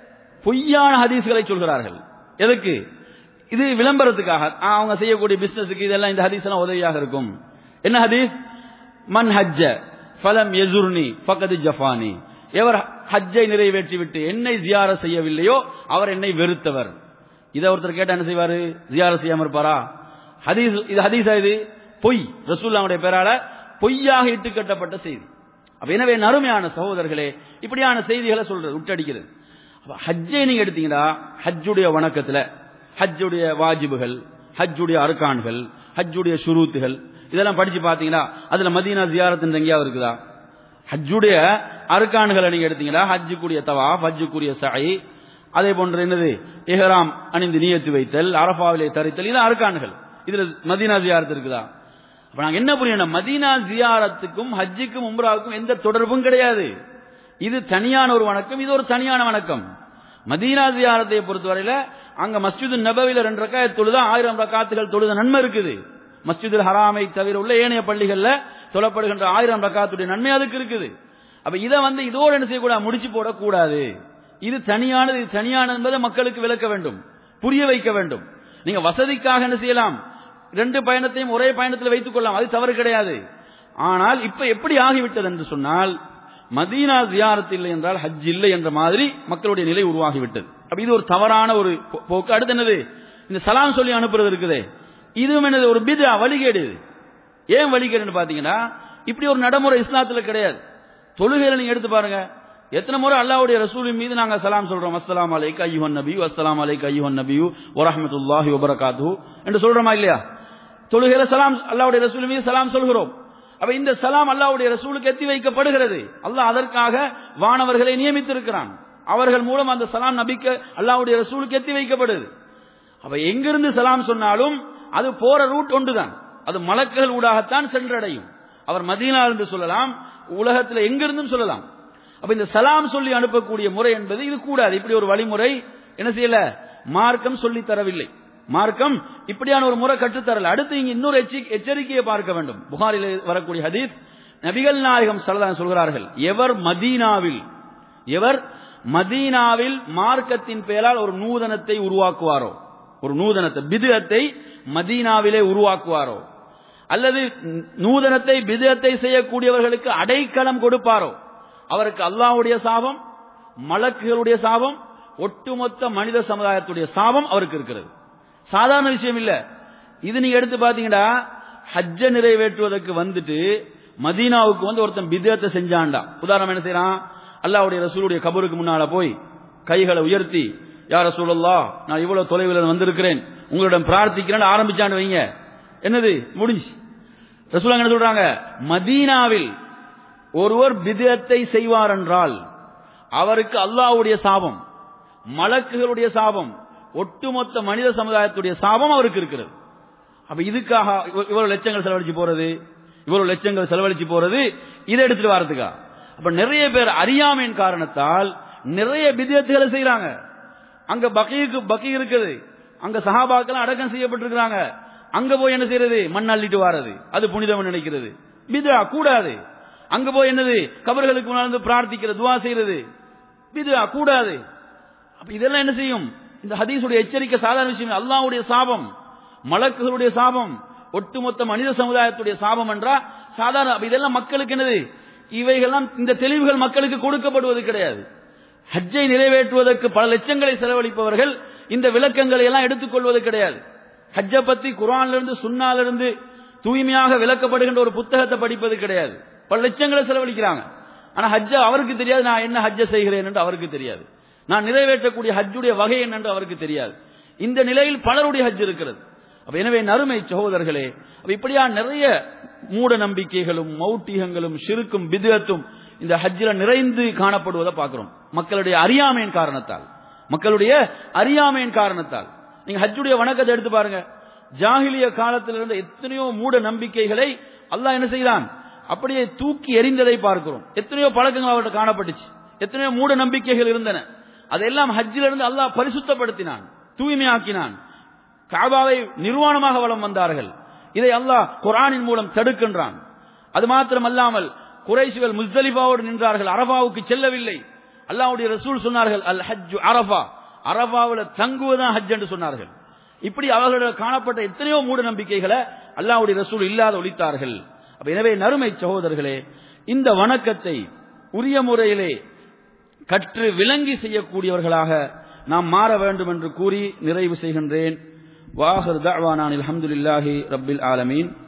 பொய்யான ஹதீஸ்களை சொல்கிறார்கள் எதுக்கு இது விளம்பரத்துக்காக ஆ, அவங்க செய்யக்கூடிய பிசினஸுக்கு இதெல்லாம் இந்த ஹதீஸ் எல்லாம் உதவியாக இருக்கும் என்ன ஹதீஸ் மன் ஹஜ்ஜ ஃபலம் யசுர்னி ஃபகது ஜஃபானி எவர் ஹஜ்ஜை நிறைவேற்றி விட்டு என்னை ஜியார செய்யவில்லையோ அவர் என்னை வெறுத்தவர் இதை ஒருத்தர் கேட்டா என்ன செய்வாரு ஜியார செய்யாம இருப்பாரா ஹதீஸ் இது ஹதீஸா இது பொய் ரசூல்லாவுடைய பேரால பொய்யாக இட்டு கட்டப்பட்ட செய்தி அப்ப எனவே நறுமையான சகோதரர்களே இப்படியான செய்திகளை சொல்றது விட்டடிக்கிறது அப்ப ஹஜ்ஜை நீங்க எடுத்தீங்கன்னா ஹஜ்ஜுடைய வணக்கத்துல ஹஜ்ஜுடைய வாஜிபுகள் ஹஜ்ஜுடைய அர்கான்கள் ஹஜ்ஜுடைய ஷுரூத்துகள் இதெல்லாம் படிச்சு பாத்தீங்கன்னா அதுல மதீனா ஜியாரத்தின் எங்கேயாவது இருக்குதா ஹஜ்ஜுடைய அர்கான்களை நீங்க எடுத்தீங்கன்னா ஹஜ்ஜுக்குரிய தவாஃப் ஹஜ்ஜுக்குரிய சஹி அதே போன்ற என்னது இஹ்ராம் அணிந்து நியத்து வைத்தல் அரஃபாவிலே தரித்தல் இது அர்கான்கள் இதுல மதீனா ஜியாரத் இருக்குதா அப்ப நாங்க என்ன புரியணும் மதீனா ஜியாரத்துக்கும் ஹஜ்ஜுக்கும் உம்ராவுக்கும் எந்த தொடர்பும் கிடையாது இது தனியான ஒரு வணக்கம் இது ஒரு தனியான வணக்கம் மதீனா ஜியாரத்தை பொறுத்தவரையில அங்க மஸ்ஜிது நபவில ரெண்டு ரக்காயத் தொழுதா ஆயிரம் ரக்காத்துகள் தொழுத நன்மை இருக்குது மஸ்ஜிதுல் ஹராமை தவிர உள்ள ஏனைய பள்ளிகள்ல தொழப்படுகின்ற ஆயிரம் ரக்காத்துடைய நன்மை அதுக்கு இருக்குது அப்ப இதை வந்து இதோடு என்ன செய்யக்கூடாது முடிச்சு போடக்கூடாது இது தனியானது இது தனியானது என்பதை மக்களுக்கு விளக்க வேண்டும் புரிய வைக்க வேண்டும் நீங்க வசதிக்காக என்ன செய்யலாம் ரெண்டு பயணத்தையும் ஒரே பயணத்தில் வைத்துக் கொள்ளலாம் அது தவறு கிடையாது ஆனால் இப்ப எப்படி ஆகிவிட்டது என்று சொன்னால் மதீனா ஜியாரத் இல்லை என்றால் ஹஜ் இல்லை என்ற மாதிரி மக்களுடைய நிலை உருவாகிவிட்டது அப்ப இது ஒரு தவறான ஒரு போ- போக்கு அடுத்து என்னது இந்த சலாம் சொல்லி அனுப்புறது இருக்குதே இதுவும் என்னது ஒரு பிதா வழிகேடு இது. ஏன் வழிகேடுன்னு பாத்தீங்கன்னா இப்படி ஒரு நடைமுறை இஸ்லாத்துல கிடையாது தொழுகையில நீங்க எடுத்து பாருங்க எத்தனை முறை அல்லாஹ்வுடைய ரசூலின் மீது நாங்க சலாம் சொல்றோம் அஸ்ஸலாமு அலைக்க ஐயுஹன் நபியு அஸ்ஸலாமு அலைக்க ஐயுஹன் நபியு வரஹ்மத்துல்லாஹி வபரகாத்துஹு என்று சொல்றோமா இல்லையா தொழுகையில சலாம் அல்லாஹ்வுடைய ரசூலின் மீது சலாம் சொல்கிறோம் அப்ப இந்த சலாம் அல்லாஹ்வுடைய ரசூலுக்கு எத்தி வைக்கப்படுகிறது அல்லாஹ் அதற்காக வானவர்களை நியமித்திருக்கிறான் அவர்கள் மூலம் அந்த சலாம் நபிக்கு அல்லாஹ்வுடைய ரசூலுக்கு எத்தி வைக்கப்படுது அப்ப எங்கிருந்து சலாம் சொன்னாலும் அது போற ரூட் ஒன்றுதான் அது மலக்குகள் ஊடாகத்தான் சென்றடையும் அவர் மதீனா இருந்து சொல்லலாம் உலகத்தில் எங்கிருந்தும் சொல்லலாம் அப்ப இந்த சலாம் சொல்லி அனுப்பக்கூடிய முறை என்பது இது கூடாது இப்படி ஒரு வழிமுறை என்ன செய்யல மார்க்கம் சொல்லி தரவில்லை மார்க்கம் இப்படியான ஒரு முறை கற்றுத்தரல அடுத்து இங்க இன்னொரு எச்சி- எச்சரிக்கையை பார்க்க வேண்டும் புகாரில் வரக்கூடிய ஹதீஸ் நபிகள் நாயகம் சல்லல்லாஹு சொல்கிறார்கள் எவர் மதீனாவில் எவர் மதீனாவில் மார்க்கத்தின் பெயரால் ஒரு நூதனத்தை உருவாக்குவாரோ ஒரு நூதனத்தை பிதுஅத்தை மதீனாவிலே உருவாக்குவாரோ அல்லது நூதனத்தை பிதுஅத்தை செய்யக்கூடியவர்களுக்கு அடைக்கலம் கொடுப்பாரோ அவருக்கு அல்லாஹ்வுடைய சாபம் மலக்குகளுடைய சாபம் ஒட்டுமொத்த மனித சமுதாயத்துடைய சாபம் அவருக்கு இருக்கிறது சாதாரண விஷயம் இல்ல இது நீங்க எடுத்து பாத்தீங்கன்னா ஹஜ்ஜ நிறைவேற்றுவதற்கு வந்துட்டு மதீனாவுக்கு வந்து ஒருத்தன் பிதத்தை செஞ்சான்டா உதாரணம் என்ன செய்யறான் அல்லாஹ்வுடைய ரசூலுடைய கபருக்கு முன்னால போய் கைகளை உயர்த்தி யார் ரசூலுல்லா நான் இவ்வளவு தொலைவில் வந்திருக்கிறேன் உங்களிடம் பிரார்த்திக்கிறேன் ஆரம்பிச்சான்னு வைங்க என்னது முடிஞ்சு ரசூலுல்லாஹ் என்ன சொல்றாங்க மதீனாவில் ஒருவர் பிதத்தை செய்வார் என்றால் அவருக்கு அல்லாஹ்வுடைய சாபம் மலக்குகளுடைய சாபம் ஒட்டுமொத்த மனித சமுதாயத்துடைய சாபம் அவருக்கு இருக்கிறது அப்ப இதுக்காக இவ்வ- இவ்வளவு லட்சங்கள் செலவழிச்சு போறது இவ்வளவு லட்சங்கள் செலவழிச்சு போறது இதை எடுத்துட்டு வரதுக்கா அப்ப நிறைய பேர் அறியாமையின் காரணத்தால் நிறைய பிதியத்துகளை செய்யறாங்க அங்க பக்கீருக்கு பக்கி இருக்குது அங்க சஹாபாக்கள் அடக்கம் செய்யப்பட்டிருக்கிறாங்க அங்க போய் என்ன செய்யறது மண் அள்ளிட்டு வாரது அது புனிதம் நினைக்கிறது பிதா கூடாது அங்க போய் என்னது கபர்களுக்கு முன்னாடி வந்து பிரார்த்திக்கிறது துவா செய்யறது பிதா கூடாது அப்ப இதெல்லாம் என்ன செய்யும் இந்த ஹதீஸுடைய எச்சரிக்கை சாதாரண விஷயம் இல்ல. அல்லாஹ்வுடைய சாபம் மலக்குகளுடைய சாபம் ஒட்டுமொத்த மனித சமுதாயத்துடைய சாபம் என்றா சாதாரண அப்ப இதெல்லாம் மக்களுக்கு என்னது இவைகள்லாம் இந்த தெளிவுகள் மக்களுக்கு கொடுக்கப்படுவது கிடையாது ஹஜ்ஜை நிறைவேற்றுவதற்கு பல லட்சங்களை செலவழிப்பவர்கள் இந்த விளக்கங்களை எல்லாம் எடுத்துக்கொள்வது கிடையாது ஹஜ்ஜை பத்தி குர்ஆன்ல இருந்து சுன்னால இருந்து தூய்மையாக விளக்கப்படுகின்ற ஒரு புத்தகத்தை படிப்பது கிடையாது பல லட்சங்களை செலவழிக்கிறாங்க ஆனா ஹஜ்ஜ அவருக்கு தெரியாது நான் என்ன ஹஜ்ஜ செய்கிறேன் என்று அவருக்கு தெரியாது நான் நிறைவேற்றக்கூடிய ஹஜ்ஜுடைய வகை என்னென்று அவருக்கு தெரியாது இந்த நிலையில் பலருடைய ஹஜ் இருக்கிறது அப்ப எனவே நறுமை சகோதரர்களே அப்ப இப்படியா நிறைய மூட நம்பிக்கைகளும் மௌட்டிகங்களும் ஷிருக்கும் பிதுகத்தும் இந்த ஹஜ்ஜில் நிறைந்து காணப்படுவதை பார்க்கிறோம் மக்களுடைய அறியாமையின் காரணத்தால் மக்களுடைய அறியாமையின் காரணத்தால் நீங்க ஹஜ்ஜுடைய வணக்கத்தை எடுத்து பாருங்க ஜாகிலிய காலத்தில் இருந்த எத்தனையோ மூட நம்பிக்கைகளை அல்லாஹ் என்ன செய்தான் அப்படியே தூக்கி எறிந்ததை பார்க்கிறோம் எத்தனையோ பழக்கங்கள் அவர்கிட்ட காணப்பட்டுச்சு எத்தனையோ மூட நம்பிக்கைகள் இருந்தன அதெல்லாம் ஹஜ்ஜிலிருந்து அல்லாஹ் பரிசுத்தப்படுத்தினான் தூய்மையாக்கினான் காபாவை நிர்வாணமாக வலம் வந்தார்கள் இதை அல்லாஹ் குரானின் மூலம் தடுக்கின்றான் அது மாத்திரமல்லாமல் குறைசுகள் முஸ்தலிஃபாவோடு நின்றார்கள் அரபாவுக்கு செல்லவில்லை அல்லாஹ்வுடைய ரசூல் சொன்னார்கள் அல் ஹஜ் அரபா அரபாவில் தங்குவதுதான் ஹஜ் என்று சொன்னார்கள் இப்படி அவர்களிடம் காணப்பட்ட எத்தனையோ மூட நம்பிக்கைகளை அல்லாஹ்வுடைய ரசூல் இல்லாத ஒழித்தார்கள் அப்ப எனவே நறுமை சகோதரர்களே இந்த வணக்கத்தை உரிய முறையிலே கற்று விளங்கி செய்யக்கூடியவர்களாக நாம் மாற வேண்டும் என்று கூறி நிறைவு செய்கின்றேன் வாஹர் தஅவானான் அல்ஹம்துலில்லாஹி ரப்பில் ஆலமீன்